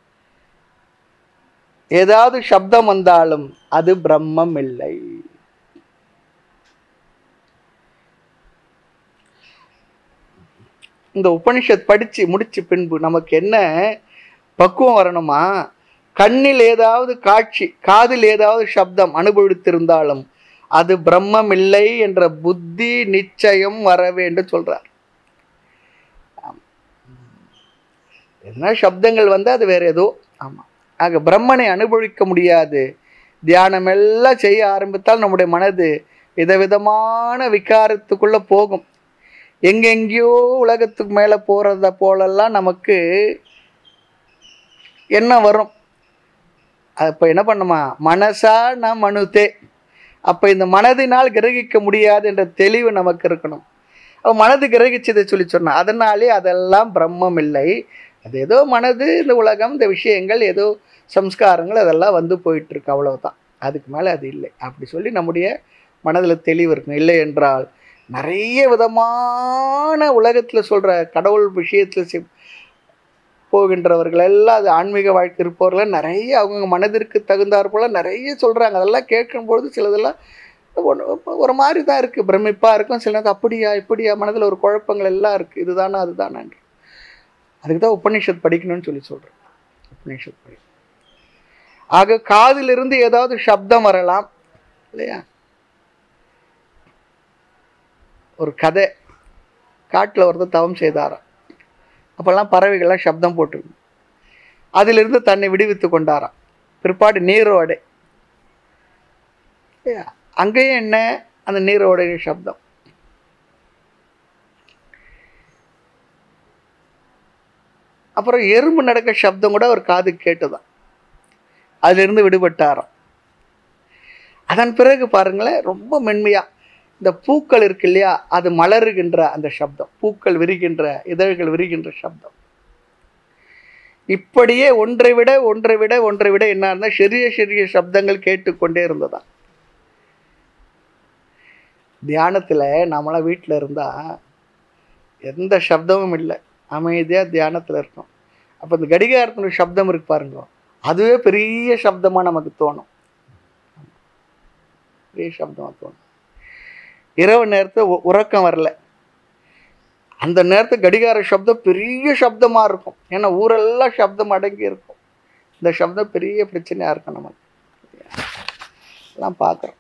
ஏதாவது சப்தம் வந்தாலும் அது பிரம்மம் இல்லை இந்த உபனிஷத் படித்து முடிச்ச பின்பு நமக்கு என்ன பக்குவம் வரணுமா கண்ணில் ஏதாவது காட்சி காதில் ஏதாவது சப்தம் அனுபவித்திருந்தாலும் அது பிரம்மம் இல்லை என்ற புத்தி நிச்சயம் வர வேண்டும் சொல்றார் என்ன சப்தங்கள் வந்து அது வேற ஏதோ ஆமாம் ஆக பிரம்மனை அனுபவிக்க முடியாது தியானம் எல்லாம் செய்ய ஆரம்பித்தால் நம்முடைய மனது விதவிதமான விகாரத்துக்குள்ள போகும் எங்கெங்கேயோ உலகத்துக்கு மேலே போகிறத போலெல்லாம் நமக்கு என்ன வரும் அப்போ என்ன பண்ணுமா மனசா ந மனுதே அப்போ இந்த மனதினால் கிரகிக்க முடியாது என்ற தெளிவு நமக்கு இருக்கணும் அப்போ மனது கிரகிச்சதை சொல்லி சொன்னா அதனாலே அதெல்லாம் பிரம்மம் இல்லை அது ஏதோ மனது இந்த உலகம் இந்த விஷயங்கள் ஏதோ சம்ஸ்காரங்கள் அதெல்லாம் வந்து போயிட்டு இருக்கு அவ்வளவுதான் அதுக்கு மேலே அது இல்லை அப்படி சொல்லி நம்முடைய மனதில் தெளிவு இருக்கணும் இல்லை என்றால் நிறைய விதமான உலகத்தில் சொல்கிற கடவுள் விஷயத்தில் சி- போகின்றவர்கள் எல்லாம் அது ஆன்மீக வாழ்க்கை இருப்பவர்கள் நிறைய அவங்க மனதிற்கு தகுந்தாற் போல நிறைய சொல்கிறாங்க அதெல்லாம் கேட்கும்பொழுது சிலதெல்லாம் ஒண்ணு- ஒரு மாதிரி தான் இருக்குது பிரமிப்பாக இருக்கும் சில நேரத்தில் அப்படியா இப்படியா மனதில் ஒரு குழப்பங்கள் எல்லாம் இருக்குது இதுதானா அதுதானான்று அதுக்கு தான் உபநிஷத் படிக்கணும்னு சொல்லி சொல்கிறேன் உபநிஷத் படி ஆக காதிலிருந்து ஏதாவது சப்தம் வரலாம் இல்லையா ஒரு கதை காட்டில் ஒருத்தர் தவம் செய்தாராம் அப்போல்லாம் பறவைகள்லாம் சப்தம் போட்டிருக்கு அதிலிருந்து தன்னை விடுவித்து கொண்டாராம் பிற்பாடு நீரோடை இல்லையா? அங்கேயும் என்ன அந்த நீரோடை சப்தம் அப்புறம் எறும்பு நடக்க சப்தம் கூட அவர் காது கேட்டுதான் அதிலிருந்து விடுபட்டாராம் அதன் பிறகு பாருங்களேன் ரொம்ப மென்மையா இந்த பூக்கள் இருக்கு இல்லையா அது மலருகின்ற அந்த சப்தம் பூக்கள் விரிகின்ற இதழ்கள் விரிகின்ற சப்தம் இப்படியே ஒன்றை விட ஒன்றை விட ஒன்றை விட என்ன இருந்தால் சிறிய சிறிய சப்தங்கள் கேட்டுக்கொண்டே இருந்ததா தியானத்தில் நம்மளாம் வீட்டில் இருந்தால் எந்த சப்தமும் இல்லை அமைதியாக தியானத்தில் இருக்கும் அப்போ இந்த கடிகாரத்தினுடைய சப்தம் இருக்கு பாருங்க அதுவே பெரிய சப்தமாக நமக்கு தோணும் பெரிய சப்தமாக தோணும் இரவு நேரத்தில் உ- உறக்கம் வரல அந்த நேரத்து கடிகார சப்தம் பெரிய சப்தமாக இருக்கும் ஏன்னா ஊரெல்லாம் சப்தம் அடங்கி இருக்கும் இந்த சப்தம் பெரிய பிரச்சனையாக இருக்கும் நமக்கு எல்லாம் பார்க்குறோம்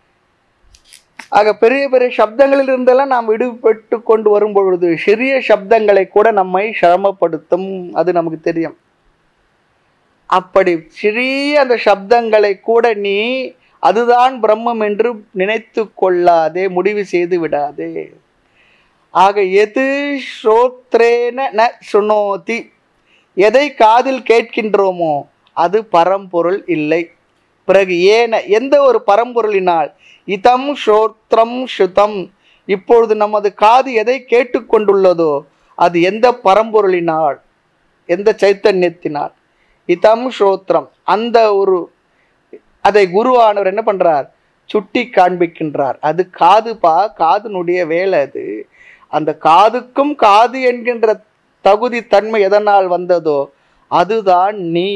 ஆக பெரிய பெரிய சப்தங்களில் இருந்தெல்லாம் நாம் விடுபட்டு கொண்டு வரும் பொழுது சிறிய சப்தங்களை கூட நம்மை சிரமப்படுத்தும் அது நமக்கு தெரியும் அப்படி சிறிய அந்த சப்தங்களை கூட நீ அதுதான் பிரம்மம் என்று நினைத்து கொள்ளாதே முடிவு செய்து விடாதே ஆக எது ஸ்ரோத்ரேன ந சுனோதி எதை காதில் கேட்கின்றோமோ அது பரம்பொருள் இல்லை பிறகு ஏன எந்த ஒரு பரம்பொருளினால் இதம் ஸ்ரோத்ரம் சுதம் இப்பொழுது நமது காது எதை கேட்டுக்கொண்டுள்ளதோ அது எந்த பரம்பொருளினால் எந்த சைத்தன்யத்தினால் இதம் ஸ்ரோத்ரம் அந்த ஒரு அதை குருவானவர் என்ன பண்றார் சுட்டி காண்பிக்கின்றார் அது காதுப்பா காதுனுடைய வேலை அது அந்த காதுக்கும் காது என்கின்ற தகுதி தன்மை எதனால் வந்ததோ அதுதான் நீ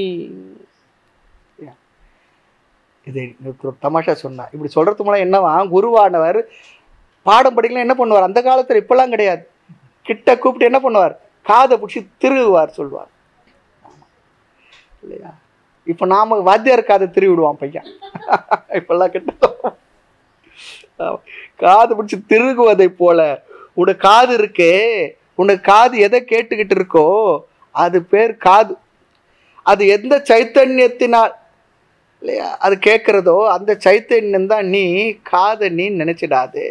இது ஒரு தமாஷா சொன்னா இப்படி சொல்றது மூலம் என்னவா குருவானவர் பாடம் படிக்கலாம் என்ன பண்ணுவார் அந்த காலத்தில் இப்பெல்லாம் கிடையாது கிட்ட கூப்பிட்டு என்ன பண்ணுவார் காதை பிடிச்சி திருகுவார் சொல்வார் இல்லையா இப்போ நாம வாத்தியார் காதை திருவி விடுவான் பையன் இப்பெல்லாம் கிட்ட ஆமா. காது பிடிச்சி திருகுவதை போல உனக்கு காது இருக்கே உனக்கு காது எதை கேட்டுக்கிட்டு இருக்கோ அது பேர் காது அது எந்த சைத்தன்யத்தினால் இல்லையா அது கேட்குறதோ அந்த சைத்தன்யம் தான் நீ காதை நீ நினைச்சிடாதே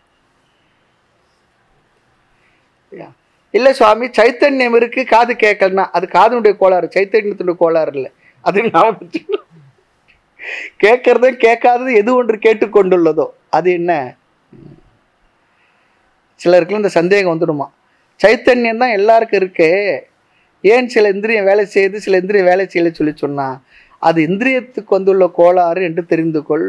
இல்லையா? இல்லை சுவாமி சைத்தன்யம் இருக்கு காது கேட்கலன்னா அது காதனுடைய கோளாறு சைத்தன்யத்தினுடைய கோளாறு இல்லை அது நாம் கேட்கறதும் கேட்காதது எது ஒன்று கேட்டுக்கொண்டுள்ளதோ அது என்ன சிலருக்குலாம் இந்த சந்தேகம் வந்துடுமா சைத்தன்யம் தான் எல்லாருக்கும் இருக்கே ஏன் சில இந்திரியம் வேலை செய்யுது சில இந்திரியம் வேலை செய்யல சொல்லி சொன்னா அது இந்திரியத்துக்கு வந்துள்ள கோளாறு என்று தெரிந்து கொள்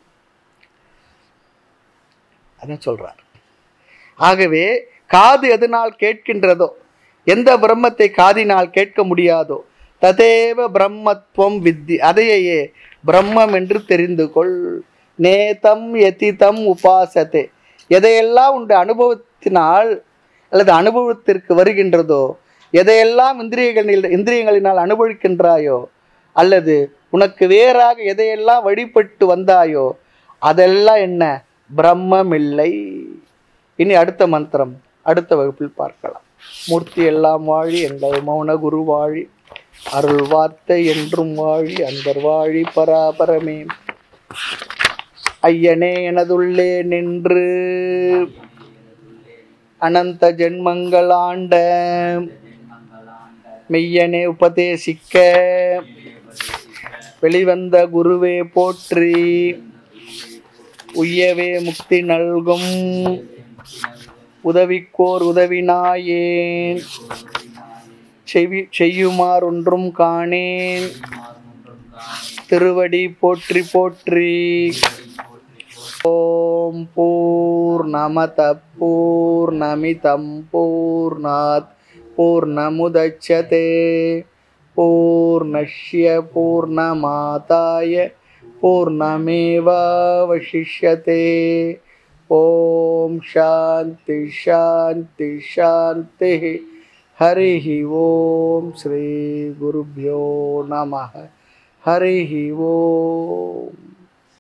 அதான் சொல்றார் ஆகவே காது எதனால் கேட்கின்றதோ எந்த பிரம்மத்தை காதினால் கேட்க முடியாதோ ததேவ பிரம்மத்துவம் வித்தி அதையே பிரம்மம் என்று தெரிந்து கொள் நேதம் எதிதம் உபாசத்தே எதையெல்லாம் உண்டு அனுபவத்தினால் அல்லது அனுபவத்திற்கு வருகின்றதோ எதையெல்லாம் இந்திரியங்களில் இந்திரியங்களினால் அனுபவிக்கின்றாயோ அல்லது உனக்கு வேறாக எதையெல்லாம் வழிபட்டு வந்தாயோ அதெல்லாம் என்ன பிரம்மம் இல்லை இனி அடுத்த மந்திரம் அடுத்த வகுப்பில் பார்க்கலாம் மூர்த்தி எல்லாம் வாழி எங்கள் மௌன குரு வாழி அருள் வார்த்தை என்றும் வாழி அன்பர் வாழி பராபரமே ஐயனே எனதுள்ளே நின்று அனந்த ஜென்மங்கள் ஆண்ட மெய்யனே உபதேசிக்க வெளிவந்த குருவே போற்றி உய்யவே முக்தி நல்கும் உதவிக்கோர் உதவினாயேன் செவி செய்யுமாறொன்றும் காணேன் திருவடி போற்றி போற்றி ஓம் பூர்ணமத பூர்ணமிதம் பூர்ணாத் பூர்ணமுதச்சதே பூர்ணஷ்ய பூர்ணமாதாய பூர்ணமேவாவசிஷ்யதே ஓம் சாந்தி சாந்தி சாந்தி हरिः ॐ श्रीगुरुभ्यो नमः हरिः ॐ